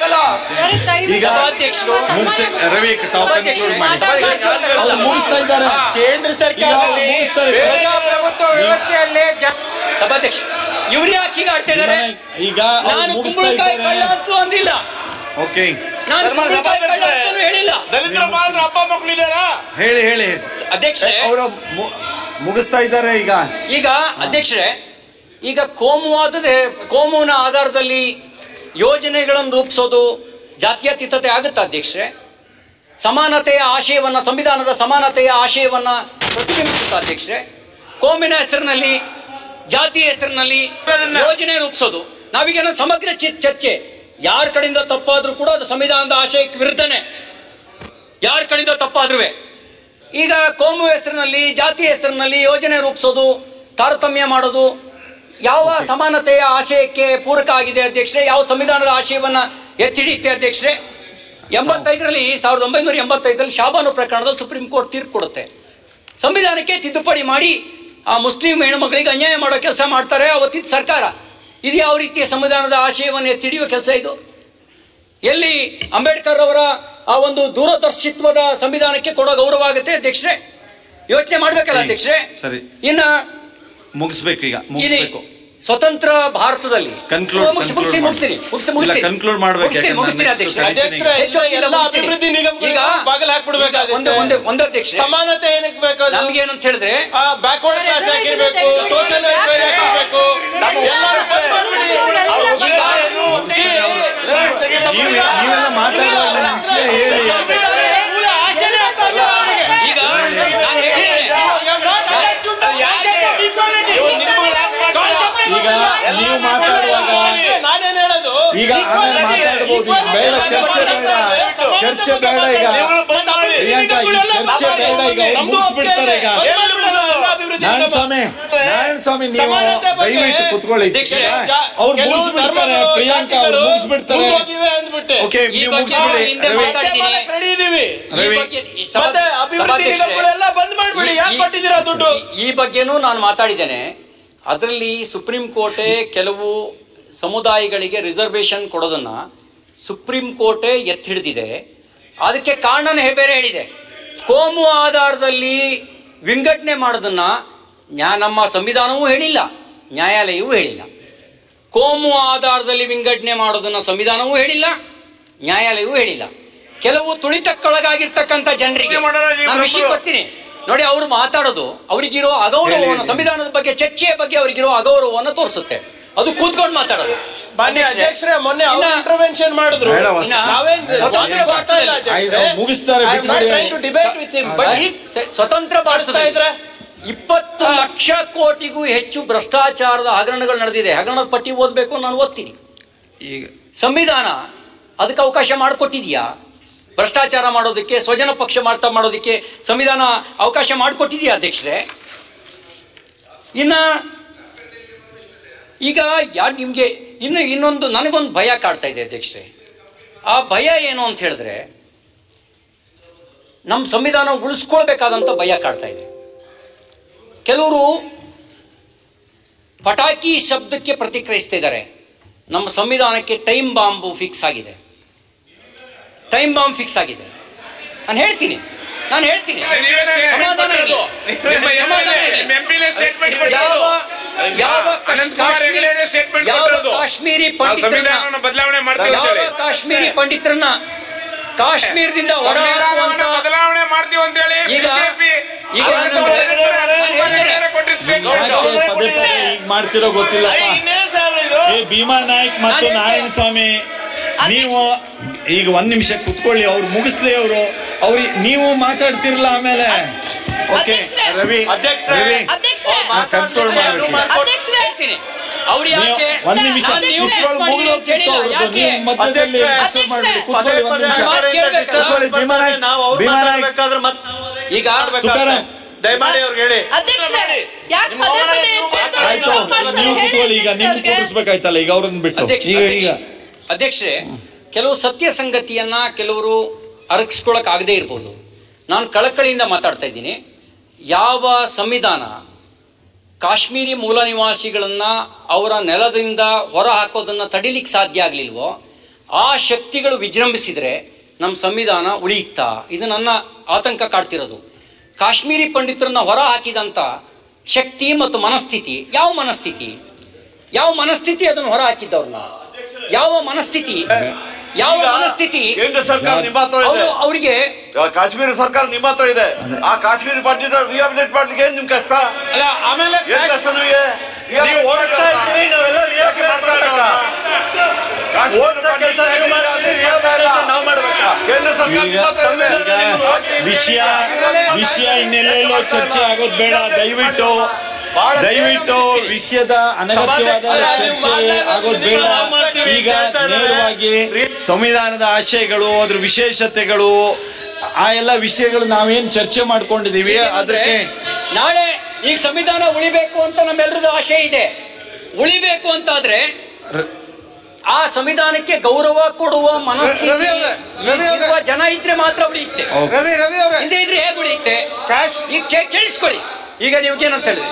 ಈಗ ಸಭಾಧ್ಯಕ್ಷರು ಮುಗಿಸಿ ರವಿ ತಾವು ಕನ್ಕ್ಲೂಡ್ ಮಾಡಿ ಸಭಾಧ್ಯಕ್ಷರು ಅವ್ರು ಮುಗಿಸ್ತಾ ಇದ್ದಾರೆ ಕೇಂದ್ರ ಈಗ ಸರ್ಕಾರದಲ್ಲಿ ಮುಗಿಸ್ತಾರೆ ಪ್ರಜಾಪ್ರಭುತ್ವ ವ್ಯವಸ್ಥೆಯಲ್ಲಿ ಸಭಾಧ್ಯಕ್ಷ ಇವ್ರು ಯಾಕೆ ಈಗ ಆಡ್ತಾ ಇದ್ದಾರೆ ಈಗ ಅವ್ರು ನಾನು ಮುಗಿಸ್ತಾ ಕುಂಬಳಕಾಯಿ ಇದ್ದಾರೆ ಕಳ್ಳ ಅಂತೂ ಅಂದಿಲ್ಲ ಓಕೆ ನಾನು ಧರ್ಮ ಕುಂಬಳಕಾಯಿ ಕಳ್ಳ ಸಭಾಧ್ಯಕ್ಷರೇ ಅಂತಲೂ ಹೇಳಿಲ್ಲ ದಲಿತರ ಮಾತ್ರ ಅಪ್ಪ ಮಕ್ಕಳು ಇದ್ದಾರಾ ಹೇಳಿ ಹೇಳಿ ಅಧ್ಯಕ್ಷರೇ ಅವರು ಮುಗಿಸ್ತಾ ಇದ್ದಾರೆ ಈಗ ಈಗ ಅಧ್ಯಕ್ಷರೇ ಈಗ ಕೋಮುವಾದದ ಕೋಮುವಿನ ಆಧಾರದಲ್ಲಿ ಯೋಜನೆಗಳನ್ನು ರೂಪಿಸೋದು ಜಾತ್ಯತೀತತೆ ಆಗುತ್ತಾ ಅಧ್ಯಕ್ಷರೇ ಸಮಾನತೆಯ ಆಶಯವನ್ನ ಸಂವಿಧಾನದ ಸಮಾನತೆಯ ಆಶಯವನ್ನ ಪ್ರತಿಬಿಂಬಿಸುತ್ತಾ ಅಧ್ಯಕ್ಷರೇ ಕೋಮಿನ ಹೆಸರಿನಲ್ಲಿ ಜಾತಿಯ ಹೆಸರಿನಲ್ಲಿ ಯೋಜನೆ ರೂಪಿಸೋದು ನಾವೀಗೇನೋ ಸಮಗ್ರ ಚಿ- ಚರ್ಚೆ ಯಾರ ಕಡೆಯಿಂದ ತಪ್ಪಾದ್ರೂ ಕೂಡ ಅದು ಸಂವಿಧಾನದ ಆಶಯಕ್ಕೆ ವಿರುದ್ಧನೇ ಯಾರ ಕಡೆಯಿಂದ ತಪ್ಪಾದ್ರೂ ಈಗ ಕೋಮು ಹೆಸರಿನಲ್ಲಿ ಜಾತಿ ಹೆಸರಿನಲ್ಲಿ ಯೋಜನೆ ರೂಪಿಸೋದು ತಾರತಮ್ಯ ಮಾಡೋದು ಯಾವ ಸಮಾನತೆಯ ಆಶಯಕ್ಕೆ ಪೂರಕ ಆಗಿದೆ ಅಧ್ಯಕ್ಷರೇ ಯಾವ ಸಂವಿಧಾನದ ಆಶಯವನ್ನ ಎತ್ತಿಡಿಯುತ್ತೆ ಅಧ್ಯಕ್ಷರೇ ಎಂಬತ್ತೈದರಲ್ಲಿ ಸಾವಿರದ ಒಂಬೈನೂರ ಎಂಬತ್ತೈದರಲ್ಲಿ ಶಾಬಾನು ಪ್ರಕರಣದಲ್ಲಿ ಸುಪ್ರೀಂ ಕೋರ್ಟ್ ತೀರ್ಪು ಕೊಡುತ್ತೆ ಸಂವಿಧಾನಕ್ಕೆ ತಿದ್ದುಪಡಿ ಮಾಡಿ ಆ ಮುಸ್ಲಿಂ ಹೆಣ್ಣುಮಗಳಿಗೆ ಅನ್ಯಾಯ ಮಾಡೋ ಕೆಲಸ ಮಾಡ್ತಾರೆ ಅವತ್ತಿನ ಸರ್ಕಾರ ಇದು ಯಾವ ರೀತಿಯ ಸಂವಿಧಾನದ ಆಶಯವನ್ನು ಎತ್ತಿಡಿಯುವ ಕೆಲಸ ಇದು ಎಲ್ಲಿ ಅಂಬೇಡ್ಕರ್ ಅವರ ಆ ಒಂದು ದೂರದರ್ಶಿತ್ವದ ಸಂವಿಧಾನಕ್ಕೆ ಕೊಡೋ ಗೌರವ ಆಗುತ್ತೆ ಅಧ್ಯಕ್ಷರೇ ಯೋಚನೆ ಮಾಡ್ಬೇಕಲ್ಲ ಅಧ್ಯಕ್ಷರೇ ಸರಿ. ಇನ್ನ ಮುಗಿಸ್ಬೇಕು ಈಗ ಇದು ಮುಗಿಸ್ಬೇಕು ಸ್ವತಂತ್ರ ಭಾರತದಲ್ಲಿ Conclude, ಓ, ಮುಗಿಸಿ- ಮುಗಿಸ್ತೀನಿ conclude ಮುಗಿಸ್ತೀನಿ ಮುಗಿಸ್ತೀನಿ ಇಲ್ಲ, ಮುಗಿಸ್ತೀನಿ conclude ಮಾಡ್ಬೇಕು, ಮುಗಿಸ್ತೀನಿ, ಯಾಕಂದ್ರೆ ಮುಗಿಸ್ತೀನಿ next ಅಧ್ಯಕ್ಷರೇ. ಕರೀತೀನಿ. ಅಧ್ಯಕ್ಷರೇ, ಹೆಚ್ಚು ಹೊತ್ತಿಲ್ಲ, ಎಲ್ಲ ಮುಗಿಸ್ತೀನಿ. ಅಭಿವೃದ್ಧಿ ನಿಗಮಗಳಿಗೆ ಈಗ ಬಾಗಿಲು ಹಾಕ್ಬಿಡ್ಬೇಕಾಗುತ್ತೆ. ಒಂದು ಒಂದು ಒಂದು ಅಧ್ಯಕ್ಷರೇ ಸಮಾನತೆ ಏನಕ್ಕೆ ಬೇಕು ಅದು? ನಮ್ಗೆ ಏನಂತ ಹೇಳಿದ್ರೆ ಆ ಬ್ಯಾಕ್ವರ್ಡ್ ಕ್ಲಾಸ್ ಹಾಕಿರ್ಬೇಕು ಸೋಷಿಯಲ್ ವೆಲ್ಫೇರ್ ಹಾಕಿರ್ಬೇಕು ಎಲ್ಲರೂ ಬಂದ್ ಮಾಡ್ಬಿಡಿ. ನೀವು ನೀವೆಲ್ಲ ಮಾತಾಡುವಾಗ ನನ್ನ ವಿಷಯ ಹೇಳಿ ಮೂಲ ಆಸೆನೇ ಆಗ್ತದೆ ಅವರಿಗೆ. ಈಗ ನಾನು ಹೇಳಿದೆ, ಈಗ ನೀವು ಮಾತಾಡುವಾಗ ನಾನೇನ್ ಹೇಳೋದು ಈಗ ಆಮೇಲೆ ಮಾತಾಡ್ಬೋದು ಈಗ ಬೇಡ ಚರ್ಚೆ ಬೇಡ ಚರ್ಚೆ ಬೇಡ ಈಗ ಪ್ರಿಯಾಂಕಾ ಈ ಚರ್ಚೆ ಬೇಡ ಈಗ ಅವ್ರು ಮುಗಿಸ್ಬಿಡ್ತಾರೆ ಈಗ ನಾರಾಯಣ ಸ್ವಾಮಿ ನಾರಾಯಣ ಸ್ವಾಮಿ ನೀವು ಸಮಾನತೆ ಬಗ್ಗೆ ದಯವಿಟ್ಟು ಕುತ್ಕೊಳ್ಳಿ ಅಧ್ಯಕ್ಷರೇ, ಅವ್ರು ಮುಗಿಸ್ಬಿಡ್ತಾರೆ ಪ್ರಿಯಾಂಕಾ ಅವ್ರು ಮುಗಿಸ್ಬಿಡ್ತಾರೆ ಓಕೆ ಈ ನೀವು ಬಗ್ಗೆ ಮುಗಿಸ್ಬಿಡಿ ಹಿಂದೆ ರವಿ ಮಾತಾಡ್ತೀನಿ. ರೆಡಿ ಇದೀವಿ ಈ ರವಿ. ಬಗ್ಗೆ ಈ ಸಭಾ- ಮತ್ತೆ ಅಭಿವೃದ್ಧಿ ಸಭಾಧ್ಯಕ್ಷರೇ, ನಿಗಮಗಳೆಲ್ಲ ಬಂದ್ ಮಾಡ್ಬಿಡಿ ಯಾಕೆ ಈ- ಕೊಟ್ಟಿದ್ದೀರಾ ದುಡ್ಡು ಈ- ಈ ಬಗ್ಗೆನೂ ನಾನು ಮಾತಾಡಿದ್ದೇನೆ ಅದರಲ್ಲಿ ಸುಪ್ರೀಂ ಕೋರ್ಟೇ ಕೆಲವು ಸಮುದಾಯಗಳಿಗೆ ರಿಸರ್ವೇಶನ್ ಕೊಡೋದನ್ನ ಸುಪ್ರೀಂ ಕೋರ್ಟೇ ಎತ್ತಿ ಹಿಡಿದಿದೆ ಅದಕ್ಕೆ ಕಾರಣನೇ ಬೇರೆ ಹೇಳಿದೆ ಕೋಮು ಆಧಾರದಲ್ಲಿ ವಿಂಗಡಣೆ ಮಾಡೋದನ್ನ ನ್ಯಾ ನಮ್ಮ ಸಂವಿಧಾನವೂ ಹೇಳಿಲ್ಲ ನ್ಯಾಯಾಲಯವೂ ಹೇಳಿಲ್ಲ ಕೋಮು ಆಧಾರದಲ್ಲಿ ವಿಂಗಡಣೆ ಮಾಡೋದನ್ನ ಸಂವಿಧಾನವೂ ಹೇಳಿಲ್ಲ ನ್ಯಾಯಾಲಯವೂ ಹೇಳಿಲ್ಲ ಕೆಲವು ತುಳಿತಕ್ಕೊಳಗಾಗಿರ್ತಕ್ಕಂಥ ಜನರಿಗೆ ನಾನು ವಿಷಯ ಬರ್ತೀನಿ ನೋಡಿ ಅವರು ಮಾತಾಡೋದು ಅವರಿಗಿರೋ ಅಗೌರವವನ್ನು ಸಂವಿಧಾನದ ಬಗ್ಗೆ ಚರ್ಚೆಯ ಬಗ್ಗೆ ಅವರಿಗಿರೋ ಅಗೌರವವನ್ನು ತೋರಿಸುತ್ತೆ ಅದು ಕೂತ್ಕೊಂಡು ಮಾತಾಡೋದು ಮಾನ್ಯ ಅಧ್ಯಕ್ಷರೇ ಮೊನ್ನೆ ಅವ್ರು ಇನ್ನ- ಇಂಟರ್ವೆನ್ಷನ್ ಮಾಡಿದ್ರು ಬೇಡ ವಸ. ಇನ್ನ ನಾವೇನ್ ಸ್ವತಂತ್ರ ಮಾಡ್ತಾ ಇಲ್ಲ ಭಾರತದಲ್ಲಿ ಆಯ್ತು, ಅಧ್ಯಕ್ಷರೇ. ಮುಗಿಸ್ತಾರೆ, I am not ಬಿಟ್ಬಿಡಿ. trying to debate with him, but he- ಸ- ಸ್ವತಂತ್ರ ಮಾಡಿಸ್ತಾ ಭಾರತದಲ್ಲಿ ಇದ್ರೆ ಇಪ್ಪತ್ತು ಲಕ್ಷ ಕೋಟಿಗೂ ಹೆಚ್ಚು ಭ್ರಷ್ಟಾಚಾರದ ಹಗರಣಗಳು ನಡೆದಿದೆ ಹಗರಣದ ಪಟ್ಟಿ ಓದಬೇಕು ನಾನು ಓದ್ತೀನಿ ಈಗ ಸಂವಿಧಾನ ಅದಕ್ಕೆ ಅವಕಾಶ ಮಾಡಿಕೊಟ್ಟಿದ್ಯಾ ಭ್ರಷ್ಟಾಚಾರ ಮಾಡೋದಕ್ಕೆ ಸ್ವಜನ ಪಕ್ಷ ಮಾಡ್ತಾ ಮಾಡೋದಕ್ಕೆ ಸಂವಿಧಾನ ಅವಕಾಶ ಮಾಡಿಕೊಟ್ಟಿದ್ಯಾ ಅಧ್ಯಕ್ಷರೇ ಇನ್ನ ಈಗ ಯಾರು ನಿಮಗೆ ಇನ್ನು ಇನ್ನೊಂದು ನನಗೊಂದು ಭಯ ಕಾಡ್ತಾ ಇದೆ ಅಧ್ಯಕ್ಷರೇ ಆ ಭಯ ಏನು ಅಂತ ಹೇಳಿದ್ರೆ ನಮ್ಮ ಸಂವಿಧಾನ ಉಳಿಸ್ಕೊಳ್ಬೇಕಾದಂಥ ಭಯ ಕಾಡ್ತಾ ಇದೆ ಕೆಲವರು ಪಟಾಕಿ ಶಬ್ದಕ್ಕೆ ಪ್ರತಿಕ್ರಿಯಿಸ್ತಾ ಇದ್ದಾರೆ ನಮ್ಮ ಸಂವಿಧಾನಕ್ಕೆ ಟೈಮ್ ಬಾಂಬು ಫಿಕ್ಸ್ ಆಗಿದೆ ಟೈಮ್ ಬಾಂಬ್ ಫಿಕ್ಸ್ ಆಗಿದೆ ನಾನು ಹೇಳ್ತೀನಿ ನಾನು ಹೇಳ್ತೀನಿ ನೀವೇ ಸಮಾಧಾನ ಇರ್ಲಿ. ನಿಮ್ಮ ಸಮಾಧಾನ ಇರ್ಲಿ. ಎಂ ಪಿ ಸ್ಟೇಟ್ಮೆಂಟ್ ಯಾವ ಯಾವ ಕಶ್- ಅನಂತ್ ಕುಮಾರ್ ಹೆಗಡೆ ಸ್ಟೇಟ್ಮೆಂಟ್ ಯಾವ ಕೊಟ್ಟಿರೋದು ಕಾಶ್ಮೀರಿ ನಾವು ಪಂಡಿತರನ್ನ ಸಂವಿಧಾನವನ್ನು ಬದಲಾವಣೆ ಮಾಡ್ತೀವಿ ಅಂತ ಯಾವ ಹೇಳಿ ಕಾಶ್ಮೀರಿ ಪಂಡಿತರನ್ನ ಕಾಶ್ಮೀರದಿಂದ ಹೊರ ಸಂವಿಧಾನವನ್ನು ಹಾಕುವಂತ ಬದಲಾವಣೆ ಮಾಡ್ತೀವಿ ಅಂತ ಹೇಳಿ ಈಗ- ಬಿಜೆಪಿ ಈಗ ನಾನು- ಕೊಟ್ಟಿದ್ದ ಯಾಕೆ ಸ್ಟೇಟ್ಮೆಂಟ್ ಪದೇ ಪದೇ ಈಗ ಮಾಡ್ತಿರೋ ಗೊತ್ತಿಲ್ಲಪ್ಪ ಏ ಭೀಮಾ ನಾಯ್ಕ್ ಮತ್ತು ನಾನು ನಾರಾಯಣ ಸ್ವಾಮಿ ನೀವು ಈಗ ಒಂದ್ ನಿಮಿಷ ಕುತ್ಕೊಳ್ಳಿ ಅವ್ರು ಮುಗಿಸ್ಲಿ ಅವರು ಅವ್ರಿಗೆ ನೀವು ಮಾತಾಡ್ತಿರಲ್ಲ ಆಮೇಲೆ ಓಕೆ ಅಧ್ಯಕ್ಷರೇ. ರವಿ ಅಧ್ಯಕ್ಷರೇ. ರವಿ ಅಧ್ಯಕ್ಷರೇ ಕಂಟ್ರೋಲ್ ಮಾಡ್ಬೇಕು ಅಧ್ಯಕ್ಷರೇ ಹೇಳ್ತೀನಿ ಅವ್ರು ನೀವು ಯಾಕೆ ಒಂದ್ ನಿಮಿಷ ನಾನು ನೀವು ಇಷ್ಟ್ರೊಳಗೆ ಮಾಡಿ ಮುಗಿದು ಅಂತ ಹೇಳಿಲ್ಲ. ಹೋಗ್ತಿತ್ತು ಅವ್ರದ್ದು. ಯಾಕೆ? ನೀವು ಮಧ್ಯದಲ್ಲಿ ಅಧ್ಯಕ್ಷರೇ. disturb ಮಾಡ್ಬೇಡಿ. ಅಧ್ಯಕ್ಷರೇ. ಕುತ್ಕೊಳ್ಳಿ ಒಂದ್ ನಿಮಿಷ ಮಾತು ಕೇಳ್ಬೇಕಲ್ಲ? ಕುತ್ಕೊಳ್ಳಿ ಭೀಮಾ ನಾಯ್ಕ್ ಭೀಮಾ ನಾಯ್ಕ್ ಈಗ ತುಕಾರಾಮ್ ದಯಮಾಡಿ ಅವ್ರಿಗೆ ಹೇಳಿ ಅಧ್ಯಕ್ಷರೇ ಯಾಕೆ ಪದೇ ಪದೇ ಎದ್ದು ಆಯ್ತು stop ಮಾಡ್ತಾರೆ? ನೀವು ಹೇಳಿ ಕೂತ್ಕೊಳ್ಳಿ ಈಗ ನಿಮ್ ಅಧ್ಯಕ್ಷರೇ. ಕೂರಿಸ್ಬೇಕಾಯ್ತಲ್ಲ ಈಗ ಅವ್ರನ್ನ ಬಿಟ್ಟು ಅಧ್ಯಕ್ಷ ಈಗ ಈಗ ಅಧ್ಯಕ್ಷ- ಅಧ್ಯಕ್ಷರೇ ಕೆಲವು ಸತ್ಯ ಸಂಗತಿಯನ್ನ ಕೆಲವರು ಅರಗಿಸ್ಕೊಳಕ್ ಆಗದೇ ಇರ್ಬೋದು ನಾನು ಕಳಕಳಿಯಿಂದ ಮಾತಾಡ್ತಾ ಇದ್ದೀನಿ ಯಾವ ಸಂವಿಧಾನ ಕಾಶ್ಮೀರಿ ಮೂಲ ನಿವಾಸಿಗಳನ್ನ ಅವರ ನೆಲದಿಂದ ಹೊರ ಹಾಕೋದನ್ನ ತಡಿಲಿಕ್ಕೆ ಸಾಧ್ಯ ಆಗ್ಲಿಲ್ವೋ ಆ ಶಕ್ತಿಗಳು ವಿಜೃಂಭಿಸಿದ್ರೆ ನಮ್ಮ ಸಂವಿಧಾನ ಉಳಿಯುತ್ತಾ ಇದು ನನ್ನ ಆತಂಕ ಕಾಡ್ತಿರೋದು ಕಾಶ್ಮೀರಿ ಪಂಡಿತರನ್ನ ಹೊರ ಹಾಕಿದಂತ ಶಕ್ತಿ ಮತ್ತು ಮನಸ್ಥಿತಿ ಯಾವ ಮನಸ್ಥಿತಿ ಯಾವ ಮನಸ್ಥಿತಿ ಅದನ್ನು ಹೊರ ಹಾಕಿದ್ದವ್ರನ್ನ ಯಾವ ಮನಸ್ಥಿತಿ ಯಾವ ಮನಸ್ಥಿತಿ ಕೇಂದ್ರ ಸರ್ಕಾರ ನಿಮ್ಮ ಹತ್ರ ಇದೆ ಅವರು ಅವರಿಗೆ ಕಾಶ್ಮೀರ ಸರ್ಕಾರ ನಿಮ್ಮ ಹತ್ರ ಇದೆ ಆ ಕಾಶ್ಮೀರಿ ಪಾರ್ಟಿ ರಿಹಾಬಿಲಿಟೇಟ್ ಮಾಡ್ಲಿಕ್ಕೆ ಏನ್ ನಿಮ್ ಕಷ್ಟ ಅಲ್ಲ ಆಮೇಲೆ ಏನ್ ಕಷ್ಟ ನಿಮಗೆ ನೀವು ಓಡಿಸ್ತಾ ಇರ್ತೀರಿ, ನಾವೆಲ್ಲ rehabilitate ಮಾಡ್ಬೇಕಾ? ಓಡ್ಸೋ ಕೆಲ್ಸ ನೀವು ಮಾಡ್ತೀರಿ, rehabilitation ನಾವು ಮಾಡ್ಬೇಕಾ? ಕೇಂದ್ರ ಸರ್ಕಾರ ಈಗ ನಿಮ್ಮ ಹತ್ರ ಇದೆ. ಈಗ ವಿಷಯ ವಿಷಯ ಇನ್ನೆಲ್ಲೆಲ್ಲೋ ಚರ್ಚೆ ಆಗೋದು ಬೇಡ ದಯವಿಟ್ಟು ದಯವಿಟ್ಟು ವಿಷಯದ ಅನಗತ್ಯವಾದ ಚರ್ಚೆ ಆಗೋದು ಬೇಡ ಈಗ ನೇರವಾಗಿ ಸಂವಿಧಾನದ ಆಶಯಗಳು ಅದ್ರ ವಿಶೇಷತೆಗಳು ಆ ಎಲ್ಲ ವಿಷಯಗಳು ನಾವೇನ್ ಚರ್ಚೆ ಮಾಡ್ಕೊಂಡಿದೀವಿ ಅದಕ್ಕೆ ನಾಳೆ ಈಗ ಸಂವಿಧಾನ ಉಳಿಬೇಕು ಅಂತ ನಮ್ಮೆಲ್ಲರದ್ದು ಆಶೆ ಇದೆ ಉಳಿಬೇಕು ಅಂತಾದ್ರೆ ಆ ಸಂವಿಧಾನಕ್ಕೆ ಗೌರವ ಕೊಡುವ ಮನಸ್ಥಿತಿ ರವಿ ಅವ್ರೆ, ರವಿ ಅವ್ರೆ. ಇರುವ ಜನ ಇದ್ರೆ ಮಾತ್ರ ಉಳಿಯುತ್ತೆ ರವಿ ರವಿ ಅವರೇ ಇಲ್ಲದೆ ಇದ್ರೆ ಹೇಗೆ ಉಳಿಯುತ್ತೆ ಕ್ಯಾಶ್ ಈಗ ಕೇ- ಕೇಳಿಸ್ಕೊಳ್ಳಿ ಈಗ ನೀವು ಏನಂತ ಹೇಳಿದ್ರಿ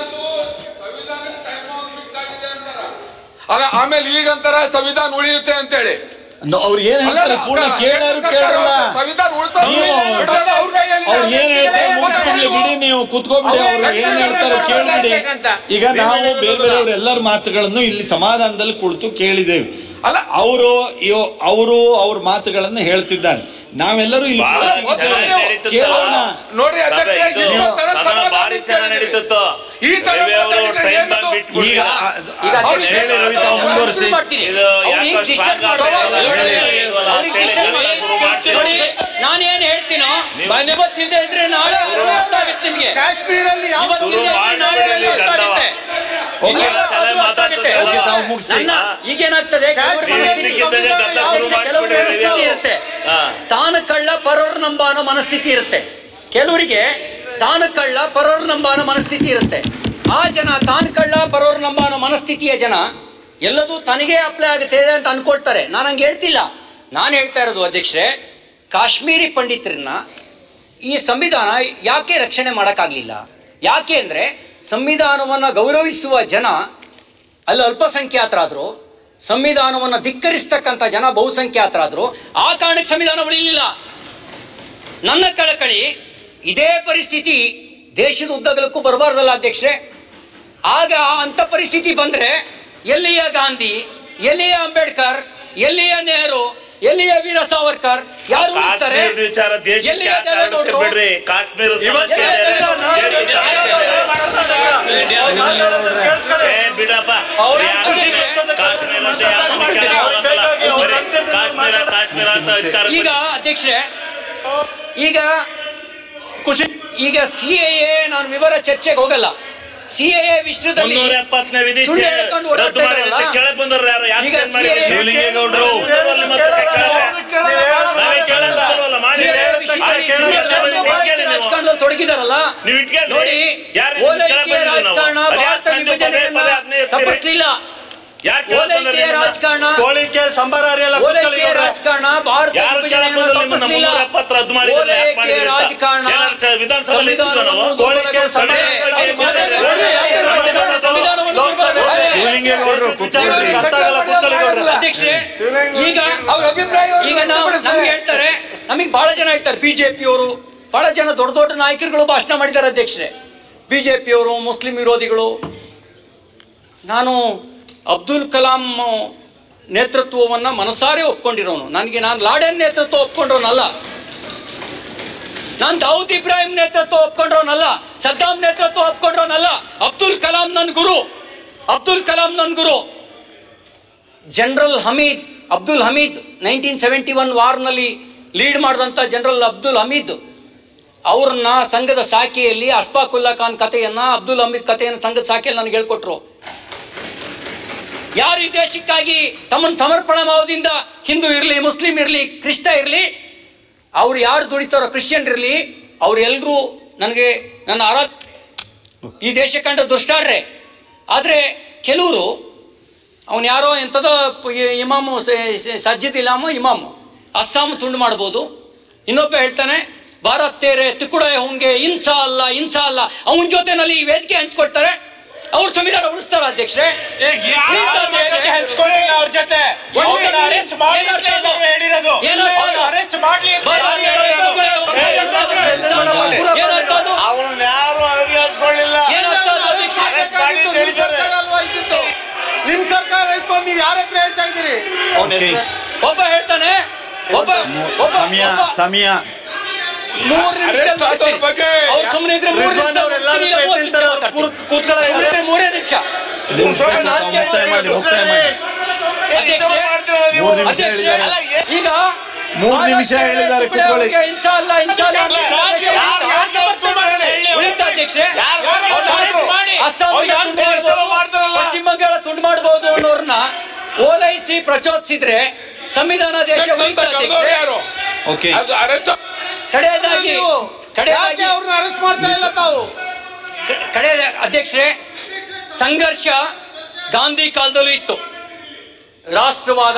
ಆಗ ಆಮೇಲೆ ಈಗಂತಾರ ಸಂವಿಧಾನ ಉಳಿಯುತ್ತೆ ಅಂತೇಳಿ ಅವ್ರು ಏನ್ ಹೇಳ್ತಾರೆ ಪೂರ್ಣ ಕೇಳಾರು ಕೇಳಲ್ಲ ಸಂವಿಧಾನ ಉಳಿಸೋದು ನೀವು ಬಿಡೋದು ಅವ್ರ ಕೈಯಲ್ಲಿ. ಅವ್ರು ಏನ್ ಹೇಳ್ತಾರೆ ಮುಗಿಸ್ಬಿಡ್ಲಿ ಬಿಡಿ ನೀವು ಕುತ್ಕೋಬಿಡಿ ಅವ್ರು ಏನ್ ಹೇಳ್ತಾರೋ ಕೇಳ್ಬಿಡಿ ಈಗ ನಾವು ಬೇರೆ ಬೇರೆಯವ್ರ ಎಲ್ಲರ ಮಾತುಗಳನ್ನು ಇಲ್ಲಿ ಸಮಾಧಾನದಲ್ಲಿ ಕುಳಿತು ಕೇಳಿದ್ದೇವೆ ಅಲ್ಲ. ಅವರು ಅವರು ಅವ್ರ ಮಾತುಗಳನ್ನು ಹೇಳ್ತಿದ್ದಾರೆ ನಾವೆಲ್ಲರೂ ಇಲ್ಲಿ ಕೂತಿದ್ದೇವೆ. ಕೇಳೋಣ ನೋಡ್ರಿ ಅಧ್ಯಕ್ಷ ಸಭೆ ಇದು ಈ ತರ ಸದನ ಸಮಾಧಾನ ಭಾರಿ ಚೆನ್ನಾಗಿ ನಡೀತಿತ್ತು ಈ ತರ ರವಿ ಅವರು ಮಾತಾಡಿದ್ರೆ ಟೈಮ್ ಏನದು? ಬಾಂಬ್ ಬಿಟ್ಬಿಡಿ ಈಗ ಈಗ ಅವ್ರು ಅಧ್ಯಕ್ಷ ಹೇಳಿ ರವಿ ತಾವು ಮುಂದುವರಿಸಿ ಮಾಡ್ತೀನಿ. ಇದು ಅವ್ರು ಯಾಕೋ ಹಿಂಗ್ disturb ಸ್ಟ್ರಾಂಗ್ ಮಾಡೋದು ಆಗ್ತಾ ಇದೆ. ನೋಡಿ, ಹೇಳಿ, ಅವ್ರಿಗೆ ಹೇಳಿ, disturb ಹೇಳಿ, ಮಾಡಿ. ಶುರು ಮಾಡ್ತೀನಿ. ನೋಡಿ ನಾನೇನ್ ಹೇಳ್ತೀನೋ ಮನೆ ಗೊತ್ತಿಲ್ಲದೆ ಇದ್ರೆ ನಾಳೆ ಗೊತ್ತಾಗುತ್ತೆ ನಿಮ್ಗೆ ಕಾಶ್ಮೀರಲ್ಲಿ ಯಾವ ಇವತ್ತು ಶುರು ಇದ್ರೆ ಮಾಡಿ ನಾಳೆ ಹೇಳಿ, ಗೊತ್ತಾಗುತ್ತೆ. ಓಕೆ. ಇಲ್ಲ, ಅದು ಚೆನ್ನಾಗಿ ಗೊತ್ತಾಗುತ್ತೆ. ಮಾತಾಡ್ತಾರೆ. ಓಕೆ, ತಾವು ಮುಗಿಸಿ. ನನ್ನ ಈಗೇನಾಗ್ತದೆ ಕೆಲವ್ರ ಕಾಶ್ಮೀರ ಮನಸ್ಥಿತಿ- ಇದಕ್ಕಿದ್ದಂಗೆ ಗದ್ದಲ ಶುರು ಕೆಲವ್ರ ಮಾಡ್ಬಿಡಿ, ಮನಸ್ಥಿತಿ ರವಿ. ಇರುತ್ತೆ ಹಾ. ತಾನು ಕಳ್ಳ ಪರವ್ರ ನಂಬ ಅನ್ನೋ ಮನಸ್ಥಿತಿ ಇರುತ್ತೆ ಕೆಲವರಿಗೆ ತಾನು ಕಳ್ಳ ಪರವ್ರ ನಂಬ ಅನ್ನೋ ಮನಸ್ಥಿತಿ ಇರುತ್ತೆ ಆ ಜನ ತಾನು ಕಳ್ಳ ಪರವ್ರ ನಂಬ ಅನ್ನೋ ಮನಸ್ಥಿತಿಯ ಜನ ಎಲ್ಲದೂ ತನಗೇ ಅಪ್ಲೈ ಆಗುತ್ತೆ ಅಂತ ಅನ್ಕೊಳ್ತಾರೆ ನಾನು ಹಂಗೆ ಹೇಳ್ತಿಲ್ಲ ನಾನು ಹೇಳ್ತಾ ಇರೋದು ಅಧ್ಯಕ್ಷರೇ ಕಾಶ್ಮೀರಿ ಪಂಡಿತರನ್ನ ಈ ಸಂವಿಧಾನ ಯಾಕೆ ರಕ್ಷಣೆ ಮಾಡೋಕ್ಕಾಗಲಿಲ್ಲ ಯಾಕೆ ಅಂದರೆ ಸಂವಿಧಾನವನ್ನು ಗೌರವಿಸುವ ಜನ ಅಲ್ಲಿ ಅಲ್ಪಸಂಖ್ಯಾತರಾದ್ರು ಸಂವಿಧಾನವನ್ನು ಧಿಕ್ಕರಿಸ್ತಕ್ಕಂಥ ಜನ ಬಹುಸಂಖ್ಯಾತರಾದ್ರು ಆ ಕಾರಣಕ್ಕೆ ಸಂವಿಧಾನ ಉಳಿಲಿಲ್ಲ ನನ್ನ ಕಳಕಳಿ ಇದೇ ಪರಿಸ್ಥಿತಿ ದೇಶದ ಉದ್ದಗಲಕ್ಕೂ ಬರಬಾರ್ದಲ್ಲ ಅಧ್ಯಕ್ಷರೇ ಆಗ ಅಂತ ಪರಿಸ್ಥಿತಿ ಬಂದ್ರೆ ಎಲ್ಲಿಯ ಗಾಂಧಿ ಎಲ್ಲಿಯ ಅಂಬೇಡ್ಕರ್ ಎಲ್ಲಿಯ ನೆಹರು ಎಲ್ಲಿಯ ವೀರ ಸಾವರ್ಕರ್ ಯಾರು ಉಳಿಸ್ತಾರೆ? ಕಾಶ್ಮೀರದ ವಿಚಾರ ದೇಶಕ್ಕೆ ಎಲ್ಲಿಯ ಯಾಕೆ ದೇವೇಗೌಡರು? ಹರಡುತ್ತೆ ಬಿಡ್ರಿ ಕಾಶ್ಮೀರ ಸಮಸ್ಯೆ ಇದೆ. ಎಲ್ಲಿಯ ದೇಶಕ್ಕೆ ಏ, ಬಿಡಪ್ಪ ಅವ್ರು ಯಾರು ಅಧ್ಯಕ್ಷರೇ, ಕಾಶ್ಮೀರ ಅಂತ ಯಾರು ಮುಖ್ಯ ಆಗಲ್ಲ. ಬರೀ ಕಾಶ್ಮೀರ ಕಾಶ್ಮೀರ ಅಂತ ಅಧಿಕಾರ ಈಗ ಅಧ್ಯಕ್ಷರೇ ಈಗ ಖುಷಿ ಈಗ ಸಿ ಎ ನಾನು ವಿವರ ಚರ್ಚೆಗೆ ಹೋಗಲ್ಲ ಸಿ ಎ ವಿಷಯದಲ್ಲಿ ಮುನ್ನೂರ ಎಪ್ಪತ್ತನೇ ವಿಧಿ ಸುಳ್ಳು ಹೇಳ್ಕೊಂಡು ಓಡಾಡ್ತಾ ರದ್ದು ಮಾಡಿ ಇದ್ದಾರಲ್ಲ? ಕೆಳಗೆ ಬಂದವ್ರು ಯಾರು ಯಾಕೆ ಈಗ change ಮಾಡಿದ್ರು? CAA ಶಿವಲಿಂಗೇಗೌಡರು ಅಲ್ಲಿ ಮತ್ತೆ ಕೆಳಗೆ. ನಾವೇ ಕೇಳಲ್ಲ ಬರೋಲ್ಲ, ಮಾಡಿ. ಆ ಕೇಳಲ್ಲ, ನೀವು ಕೇಳಿ ನೀವು. ರಾಜಕಾರಣದಲ್ಲಿ ತೊಡಗಿದಾರಲ್ಲ ನೀವು ಇಟ್ಕೊಳ್ಳಿ. ನೋಡಿ ಯಾರು ಓಲೈಕೆಯ ಕೆಳಗೆ ಬಂದಿದ್ದು ನಾವು? ರಾಜಕಾರಣ ಅದ್ಯಾಕೆ ಭಾರತ ಸಂಜೆ ಪದೇ ವಿಭಜನೆಯನ್ನ ಪದೇ ಅದನ್ನೇ ಎತ್ತೀರಿ? ತಪ್ಪಿಸ್ಲಿಲ್ಲ ಯಾರು ಕೆಳಗೆ ಬಂದವ್ರು ಓಲೈಕೆಯ ನಿಮ್ಮನ್ನ? ರಾಜಕಾರಣ ಕೋಳಿ ಕೇಳಿ ಸಂಬಾರ ಅರಿಯಲ್ಲ ಓಲೈಕೆಯ ರಾಜಕಾರಣ ಭಾರತ ಯಾರು ವಿಭಜನೆಯನ್ನ ಕೆಳಗೆ ಬಂದ್ರು ನಿಮ್ಮನ್ನ ತಪ್ಪಿಸ್ಲಿಲ್ಲ. ಮುನ್ನೂರ ಎಪ್ಪತ್ತು ರದ್ದು ಮಾಡಿದ್ರು, ಯಾಕೆ ಓಲೈಕೆಯ ಮಾಡಿದ್ರು ಅಂತ? ರಾಜಕಾರಣ ಏನಾದ್ರು ವಿಧಾನಸಭೆಯಲ್ಲಿ ಇದ್ದಿದ್ವಾ ನಾವು? ಸಂವಿಧಾನವನ್ನು ಕೋಳಿ ಕೇಳಿ ಸಂಬಾರ ಸಂವಿಧಾನವನ್ನು ದುರ್ಬಲಗೊಳಿಸಿ- ಶಿವಲಿಂಗೇಗೌಡರು ಕೂತ್ಕೊಳ್ರಿ. ಅಧ್ಯಕ್ಷರೇ ಈಗ ಅವ್ರ ಅಭಿಪ್ರಾಯ ಈಗ ನಾವು ನಮ್ಗೆ ಹೇಳ್ತಾರೆ ನಮಗೆ ಬಹಳ ಜನ ಹೇಳ್ತಾರೆ ಬಿಜೆಪಿಯವರು ಬಹಳ ಜನ ದೊಡ್ಡ ದೊಡ್ಡ ನಾಯಕರುಗಳು ಭಾಷಣ ಮಾಡಿದ್ದಾರೆ ಅಧ್ಯಕ್ಷರೇ ಬಿಜೆಪಿಯವರು ಮುಸ್ಲಿಂ ವಿರೋಧಿಗಳು ನಾನು ಅಬ್ದುಲ್ ಕಲಾಂ ನೇತೃತ್ವವನ್ನು ಮನಸಾರೆ ಒಪ್ಕೊಂಡಿರೋನು ನನಗೆ ನಾನು ಲಾಡೆನ್ ನೇತೃತ್ವ ಒಪ್ಕೊಂಡ್ರೋನಲ್ಲ ನಾನು ದಾವೂದ್ ಇಬ್ರಾಹಿಂ ನೇತೃತ್ವ ಒಪ್ಕೊಂಡ್ರೋನಲ್ಲ ಸದ್ದಾಂ ನೇತೃತ್ವ ಒಪ್ಕೊಂಡ್ರೋನಲ್ಲ ಅಬ್ದುಲ್ ಕಲಾಂ ನನ್ನ ಗುರು ಅಬ್ದುಲ್ ಕಲಾಂ ನನ್ನ ಗುರು general Hamid Abdul Hamid nineteen seventy one ವಾರ್ನಲ್ಲಿ ಲೀಡ್ ಮಾಡಿದಂಥ ಜನರಲ್ ಅಬ್ದುಲ್ ಹಮೀದ್ ಅವ್ರನ್ನ ಸಂಘದ ಶಾಖೆಯಲ್ಲಿ ಅಸ್ಫಾಕುಲ್ಲಾ ಖಾನ್ ಕಥೆಯನ್ನ ಅಬ್ದುಲ್ ಹಮೀದ್ ಕಥೆಯನ್ನು ಸಂಘದ ಶಾಖೆಯಲ್ಲಿ ನನಗೆ ಹೇಳ್ಕೊಟ್ರು ಯಾರು ಈ ದೇಶಕ್ಕಾಗಿ ತಮ್ಮನ್ನು ಸಮರ್ಪಣಾ ಭಾವದಿಂದ ಹಿಂದೂ ಇರಲಿ ಮುಸ್ಲಿಂ ಇರಲಿ ಕ್ರಿಸ್ತ ಇರಲಿ ಅವ್ರು ಯಾರು ದುಡಿತಾರೋ ಕ್ರಿಶ್ಚಿಯನ್ ಇರಲಿ ಅವರೆಲ್ಲರೂ ನನಗೆ ನನ್ನ ಆರಾಧ ಈ ದೇಶ ಕಂಡ ದುಷ್ಟಾರ್ರೆ ಆದರೆ ಕೆಲವರು ಅವನು ಯಾರೋ ಎಂಥದೋ ಪ- ಇ- ಇಮಾಮು ಸ- ಸ- ಸಜ್ಜಿದ್ ಇಲಾಮು ಇಮಾಮು ಅಸ್ಸಾಂ ತುಂಡು ಮಾಡ್ಬೋದು ಇನ್ನೊಬ್ಬ ಹೇಳ್ತಾನೆ ಭಾರತ್ ತೇರೆ ತಿಕ್ಕುಡ ಅವನಿಗೆ ಇನ್ಸಾ ಅಲ್ಲ ಇನ್ಸಾ ಅಲ್ಲ ಅವನ ಜೊತೆನಲ್ಲಿ ಈ ವೇದಿಕೆ ಹಂಚ್ಕೊಳ್ತಾರೆ ಅವ್ರು ಸಂವಿಧಾನ ಉಳಿಸ್ತಾರ ಅಧ್ಯಕ್ಷರೇ ಹಂಚ್ಕೊಳ್ಳಿಲ್ಲ ಅವ್ರ ಜೊತೆ ಅವ್ರನ್ನ ಅರೆಸ್ಟ್ ಮಾಡಿ ಅಂತ ಎಲ್ಲರೂ ಹೇಳಿರೋದು ಏನು? ಅವ್ರನ್ನ ಅರೆಸ್ಟ್ ಮಾಡ್ಲಿ ಅಂತ ಭಾರತ್ ಎಲ್ಲರೂ ತೇರೆ ಹೇಳಿರೋದು. ತಿಕ್ಕುಡ ಏನರ್ಥ ಅದು? ಅವ್ರನ್ನ ಯಾರು ಅರಿವಿ ಹಂಚ್ಕೊಳ್ಳಿಲ್ಲ ಏನರ್ಥ ಅದು ಅಧ್ಯಕ್ಷರೇ? ಅರೆಸ್ಟ್ ಮಾಡಿ ಅಂತ ಹೇಳಿದ್ದಾರೆ. ನಿಮ್ ಸರ್ಕಾರ ಇಟ್ಕೊಂಡು ನೀವು ಯಾರ ಹತ್ರ ಹೇಳ್ತಾ ಇದ್ದೀರಿ ಓಕೆ ಒಬ್ಬ ಹೇಳ್ತಾನೆ ಒಬ್ಬ ಒಬ್ಬ ಸಮಯ ಒಬ್ಬ ಸಮಯ ಮೂರು ನಿಮಿಷದಲ್ಲಿ ಮುಗಿಸ್ತೀನಿ. ಬಗ್ಗೆ ಅವ್ರು ಸುಮ್ಮನೆ ಇದ್ರೆ ಮೂರು ರಿಜ್ವಾನ್ ನಿಮಿಷ ಅವ್ರೆಲ್ಲರೂ ಮುಗಿಸ್ತೀನಿ, ಮೂವತ್ತು ನಿಮಿಷ ಎದ್ದಿರ್ತಾರೆ, ಮಾತಾಡ್ತೀನಿ. ಕೂರ್- ಕೂತ್ಕೊಳ್ಳೋ ಸುಮ್ನೆ ಇದ್ರೆ ಮೂರೇ ನಿಮಿಷ ಇದು ತಾವು ಮುಕ್ತಾಯ ಮಾಡಿ ಮುಕ್ತಾಯ ಮಾಡಿ ಅಧ್ಯಕ್ಷರೇ, ಮೂರು ನಿಮಿಷ ಅಧ್ಯಕ್ಷರೇ, ಹೇಳಿದ್ದಾರೆ ಈಗ ಮೂರು ನಿಮಿಷ ಹೇಳಿದ್ದಾರೆ ಕೂತ್ಕೊಳ್ಳಿ ಅವ್ರಿಗೆ ಇನ್ಸಾ ಅಲ್ಲ ಇನ್ಸಾ ಅಲ್ಲ ಅಂತ ಉಳಿತಾ ಅಧ್ಯಕ್ಷರೇ ಅಸ್ಸಾಂ ಪಶ್ಚಿಮ ಬಂಗಾಳ ತುಂಡು ಮಾಡಬಹುದು ಅನ್ನೋರ್ನ ಓಲೈಸಿ ಪ್ರಚೋದಿಸಿದ್ರೆ ಸಂವಿಧಾನ ದೇಶ ಉಳಿತಾ ಅಧ್ಯಕ್ಷರೇ ಯಾರು ಓಕೆ ಅದು ಅರೆಸ್ಟ್ ಕಡೆಯದಾಗಿ ನೀವು ಕಡೆಯದಾಗಿ ಯಾಕೆ ಅವ್ರನ್ನ ಅರೆಸ್ಟ್ ಮಾಡ್ತಾ ಇಲ್ಲ ತಾವು ಕಡೆ ಅಧ್ಯಕ್ಷರೇ ಸಂಘರ್ಷ ಗಾಂಧಿ ಕಾಲದಲ್ಲೂ ಇತ್ತು ರಾಷ್ಟ್ರವಾದ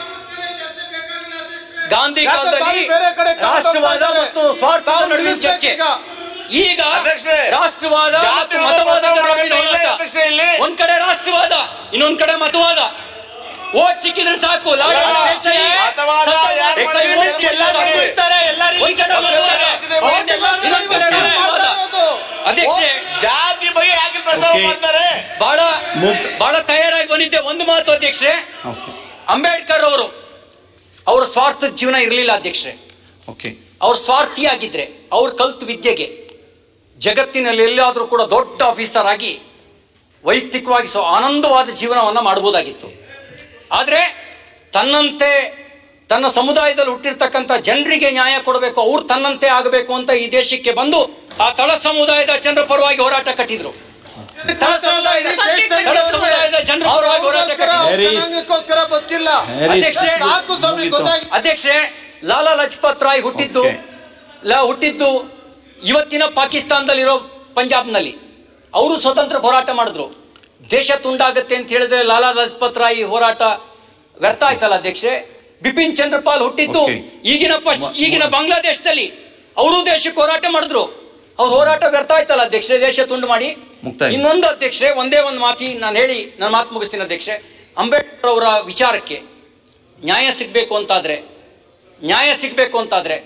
ಗಾಂಧಿ ಯಾಕೆ ಕಾಲದಲ್ಲಿ ತಾವು ಬೇರೆ ಕಡೆ ಕಾಲ್ ರಾಷ್ಟ್ರವಾದ ಮಾಡ್ತಾ ಮತ್ತು ಇದ್ದಾರೆ? ಸ್ವಾರ್ಥದ ತಾವು ನಡುವಿನ ನಿಲ್ಲಿಸ್ಬೇಕು ಚರ್ಚೆ ಈಗ. ಈಗ ಅಧ್ಯಕ್ಷರೇ, ರಾಷ್ಟ್ರವಾದ ಮತ್ತು ಜಾತಿವಾದ ಮತವಾದದ ಪ್ರಸ್ತಾವ ನಡುವಿನ ಮಾಡಬೇಕು ಇಲ್ಲೇ ಹೋರಾಟ. ಅಧ್ಯಕ್ಷರೇ ಇಲ್ಲಿ. ಒಂದ್ ಕಡೆ ರಾಷ್ಟ್ರವಾದ ಇನ್ನೊಂದ್ ಕಡೆ ಮತವಾದ ಓಟ್ ಸಿಕ್ಕಿದ್ರೆ ಸಾಕು ಲಾಲ ಅಲ್ಲ, ದೇಸಾಯಿ, ಮತವಾದ ಸತ್ಯ ಯಾಕೆ ದೇಸಾಯಿ ಮಾಡಿದ್ರೆ ಓಟ್ ಸಿಕ್ಕಿದ್ರೆ ಎಲ್ಲರೂ ಸಾಕು. ಇರ್ತಾರೆ, ಒಂದ್ ಕಡೆ ಮತವಾದ, ಇನ್ನೊಂದ್ ಕಡೆ ರಾಷ್ಟ್ರವಾದ. ಅಧ್ಯಕ್ಷೆ ಜಾತಿ ಬಗ್ಗೆ ಯಾಕೆ ಪ್ರಸ್ತಾವ Okay. ಮಾಡ್ತಾರೆ ಬಹಳ ಮುಕ್ತ- ಬಹಳ ತಯಾರಾಗಿ ಬಂದಿದ್ದೆ ಒಂದು ಮಾತು ಅಧ್ಯಕ್ಷೆ ಓಕೆ ಅಂಬೇಡ್ಕರ್ ಅವರು ಅವರ ಸ್ವಾರ್ಥದ ಜೀವನ ಇರಲಿಲ್ಲ ಅಧ್ಯಕ್ಷರೇ ಓಕೆ ಅವ್ರು ಸ್ವಾರ್ಥಿಯಾಗಿದ್ರೆ ಅವ್ರು ಕಲ್ತು ವಿದ್ಯೆಗೆ ಜಗತ್ತಿನಲ್ಲಿ ಎಲ್ಲಾದರೂ ಕೂಡ ದೊಡ್ಡ ಆಫೀಸರ್ ಆಗಿ ವೈಯಕ್ತಿಕವಾಗಿ ಸೊ ಆನಂದವಾದ ಜೀವನವನ್ನು ಮಾಡಬಹುದಾಗಿತ್ತು ಆದರೆ ತನ್ನಂತೆ ತನ್ನ ಸಮುದಾಯದಲ್ಲಿ ಹುಟ್ಟಿರ್ತಕ್ಕಂಥ ಜನರಿಗೆ ನ್ಯಾಯ ಕೊಡಬೇಕು ಅವ್ರು ತನ್ನಂತೆ ಆಗಬೇಕು ಅಂತ ಈ ದೇಶಕ್ಕೆ ಬಂದು ಆ ತಳ ಸಮುದಾಯದ ಜನರ ಪರವಾಗಿ ಹೋರಾಟ ಕಟ್ಟಿದ್ರು ತಳ ಸಮುದಾಯದ ತಳ ಸಮುದಾಯದ ಜನರ ಪರವಾಗಿ ಹೋರಾಟ ಕಟ್ಟಿದ್ರು There is- ಜನಾಂಗಕ್ಕೋಸ್ಕರ ಬದುಕಿಲ್ಲ There is- ಅಧ್ಯಕ್ಷೆ, ಸಾಕು ಸ್ವಾಮಿ ಮುಗೀತು. ಗೊತ್ತಾಗಿ ಅಧ್ಯಕ್ಷೆ ಲಾಲಾ ಲಜಪತ್ ರಾಯ್ ಹುಟ್ಟಿದ್ದು Okay. ಲ ಹುಟ್ಟಿದ್ದು ಇವತ್ತಿನ ಪಾಕಿಸ್ತಾನದಲ್ಲಿರೋ ಪಂಜಾಬ್ನಲ್ಲಿ ಅವರು ಸ್ವತಂತ್ರಕ್ಕೆ ಹೋರಾಟ ಮಾಡಿದ್ರು ದೇಶ ತುಂಡಾಗತ್ತೆ ಅಂತ ಹೇಳಿದ್ರೆ ಲಾಲಾ ಲಜಪತ್ ರಾಯ್ ಹೋರಾಟ ವ್ಯರ್ಥ ಆಯ್ತಲ್ಲ ಅಧ್ಯಕ್ಷೆ ಬಿಪಿನ್ ಚಂದ್ರಪಾಲ್ ಹುಟ್ಟಿದ್ದು Okay. ಈಗಿನ ಪಶ್ ಈಗಿನ ಬಾಂಗ್ಲಾದೇಶದಲ್ಲಿ ಅವರು ದೇಶಕ್ಕೆ ಹೋರಾಟ ಮಾಡಿದ್ರು ಅವ್ರ ಹೋರಾಟ ವ್ಯರ್ಥ ಆಯ್ತಲ್ಲ ಅಧ್ಯಕ್ಷೆ ದೇಶ ತುಂಡು ಮಾಡಿ ಮುಕ್ತಾಯ. ಇನ್ನೊಂದು ಅಧ್ಯಕ್ಷೆ ಒಂದೇ ಒಂದು ಮಾತಿ ನಾನು ಹೇಳಿ ನನ್ನ ಮಾತು ಮುಗಿಸ್ತೀನಿ ಅಧ್ಯಕ್ಷೆ ಅಂಬೇಡ್ಕರ್ ಅವರ ವಿಚಾರಕ್ಕೆ ನ್ಯಾಯ ಸಿಗಬೇಕು ಅಂತಾದ್ರೆ ನ್ಯಾಯ ಸಿಗಬೇಕು ಅಂತಾದ್ರೆ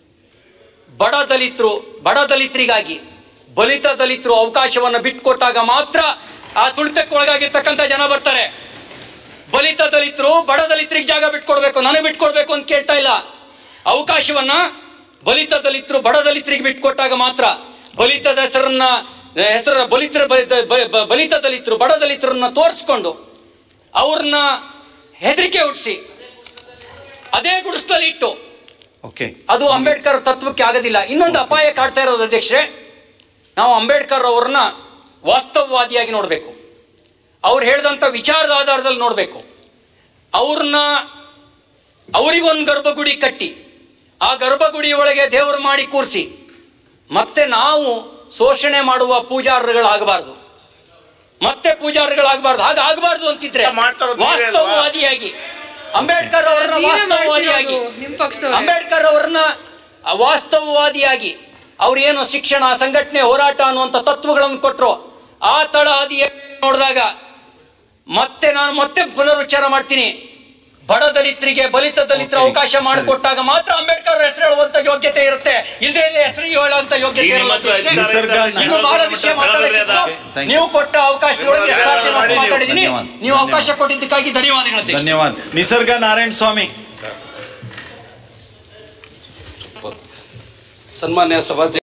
ಬಡ ದಲಿತರು ಬಡ ದಲಿತರಿಗಾಗಿ ಬಲಿತ ದಲಿತರು ಅವಕಾಶವನ್ನು ಬಿಟ್ಕೊಟ್ಟಾಗ ಮಾತ್ರ ಆ ತುಳಿತಕ್ಕೆ ಒಳಗಾಗಿರ್ತಕ್ಕಂಥ ಜನ ಬರ್ತಾರೆ ಬಲಿತ ದಲಿತರು ಬಡ ದಲಿತರಿಗೆ ಜಾಗ ಬಿಟ್ಕೊಡ್ಬೇಕು ನನಗೆ ಬಿಟ್ಕೊಡ್ಬೇಕು ಅಂತ ಕೇಳ್ತಾ ಇಲ್ಲ ಅವಕಾಶವನ್ನ ಬಲಿತ ದಲಿತರು ಬಡ ದಲಿತರಿಗೆ ಬಿಟ್ಕೊಟ್ಟಾಗ ಮಾತ್ರ ಬಲಿತದ ಹೆಸರನ್ನ ಹೆಸರ ಬಲಿತರ ಬಲಿತ- ಬ- ಬ- ಬಲಿತ ದಲಿತರು ಬಡ ದಲಿತರನ್ನ ತೋರಿಸ್ಕೊಂಡು ಅವ್ರನ್ನ ಹೆದರಿಕೆ ಹುಟ್ಟಿಸಿ ಅದೇ ಗುಡಿಸ್ದಲ್ಲಿ ಇಟ್ಟು ಓಕೆ ಅದು ಅಂಬೇಡ್ಕರ್ ತತ್ವಕ್ಕೆ ಆಗೋದಿಲ್ಲ ಇನ್ನೊಂದು ಅಪಾಯ ಕಾಡ್ತಾ ಇರೋದು ಅಧ್ಯಕ್ಷೆ ನಾವು ಅಂಬೇಡ್ಕರ್ ಅವ್ರನ್ನ ವಾಸ್ತವವಾದಿಯಾಗಿ ನೋಡಬೇಕು ಅವ್ರು ಹೇಳಿದಂಥ ವಿಚಾರದ ಆಧಾರದಲ್ಲಿ ನೋಡಬೇಕು ಅವ್ರನ್ನ ಅವರಿಗೊಂದು ಗರ್ಭಗುಡಿ ಕಟ್ಟಿ ಆ ಗರ್ಭಗುಡಿ ಒಳಗೆ ದೇವರು ಮಾಡಿ ಕೂರಿಸಿ ಮತ್ತೆ ನಾವು ಶೋಷಣೆ ಮಾಡುವ ಪೂಜಾರರುಗಳಾಗಬಾರ್ದು ಮತ್ತೆ ಪೂಜಾರಿಗಳಾಗಬಾರ್ದು ಹಾಗಾಗಬಾರ್ದು ಅಂತಿದ್ರೆ ಮಾಡ್ತಾ ಇರೋದು ನೀವೇ ಅಲ್ವಾ? ವಾಸ್ತವವಾದಿಯಾಗಿ ಅಂಬೇಡ್ಕರ್ ಅವರನ್ನ ನೀವೇ ವಾಸ್ತವವಾದಿಯಾಗಿ ಮಾಡ್ತಿರೋದು, ನಿಮ್ ಪಕ್ಷದವ್ರೆ. ಅಂಬೇಡ್ಕರ್ ಅವರನ್ನ ವಾಸ್ತವವಾದಿಯಾಗಿ ಅವ್ರೇನು ಶಿಕ್ಷಣ ಸಂಘಟನೆ ಹೋರಾಟ ಅನ್ನುವಂಥ ತತ್ವಗಳನ್ನು ಕೊಟ್ಟರು ಆ ತಳ ಹಾದಿ ನೋಡಿದಾಗ ಮತ್ತೆ ನಾನು ಮತ್ತೆ ಪುನರುಚ್ಚಾರ ಮಾಡ್ತೀನಿ ಬಡ ದಲಿತರಿಗೆ ಬಲಿತ ದಲಿತರ Okay, ಅವಕಾಶ ಸರಿ. ಮಾಡಿಕೊಟ್ಟಾಗ ಮಾತ್ರ ಅಂಬೇಡ್ಕರ್ ಹೆಸರು ಹೇಳುವಂತ ಯೋಗ್ಯತೆ ಇರುತ್ತೆ ಇಲ್ಲದೆ ಇಲ್ಲ ಹೆಸರು ಹೇಳುವಂತ ಯೋಗ್ಯತೆ ಈಗ ಇರಲ್ಲ ನಿಮ್ಮ ಹತ್ರ ಅಧ್ಯಕ್ಷೆ. ನಿಸರ್ಗ ಇನ್ನು ಬಹಳ ವಿಷಯ ಮಾತಾಡೋದಿತ್ತು Thank you. ನೀವು ಕೊಟ್ಟ ಅವಕಾಶಗಳಿಗೆ ಸಾಧ್ಯ ಮಾಡಿ ನೀವು. ಮಾತಾಡಿದ್ದೀನಿ ಧನ್ಯವಾದ. ನೀವು ಅವಕಾಶ ಕೊಟ್ಟಿದ್ದಕ್ಕಾಗಿ ಧನ್ಯವಾದಗಳು ಅಧ್ಯಕ್ಷ ಧನ್ಯವಾದ ನಿಸರ್ಗ ನಾರಾಯಣ ಸ್ವಾಮಿ ಸನ್ಮಾನ್ಯ ಸಭಾಧ್ಯಕ್ಷ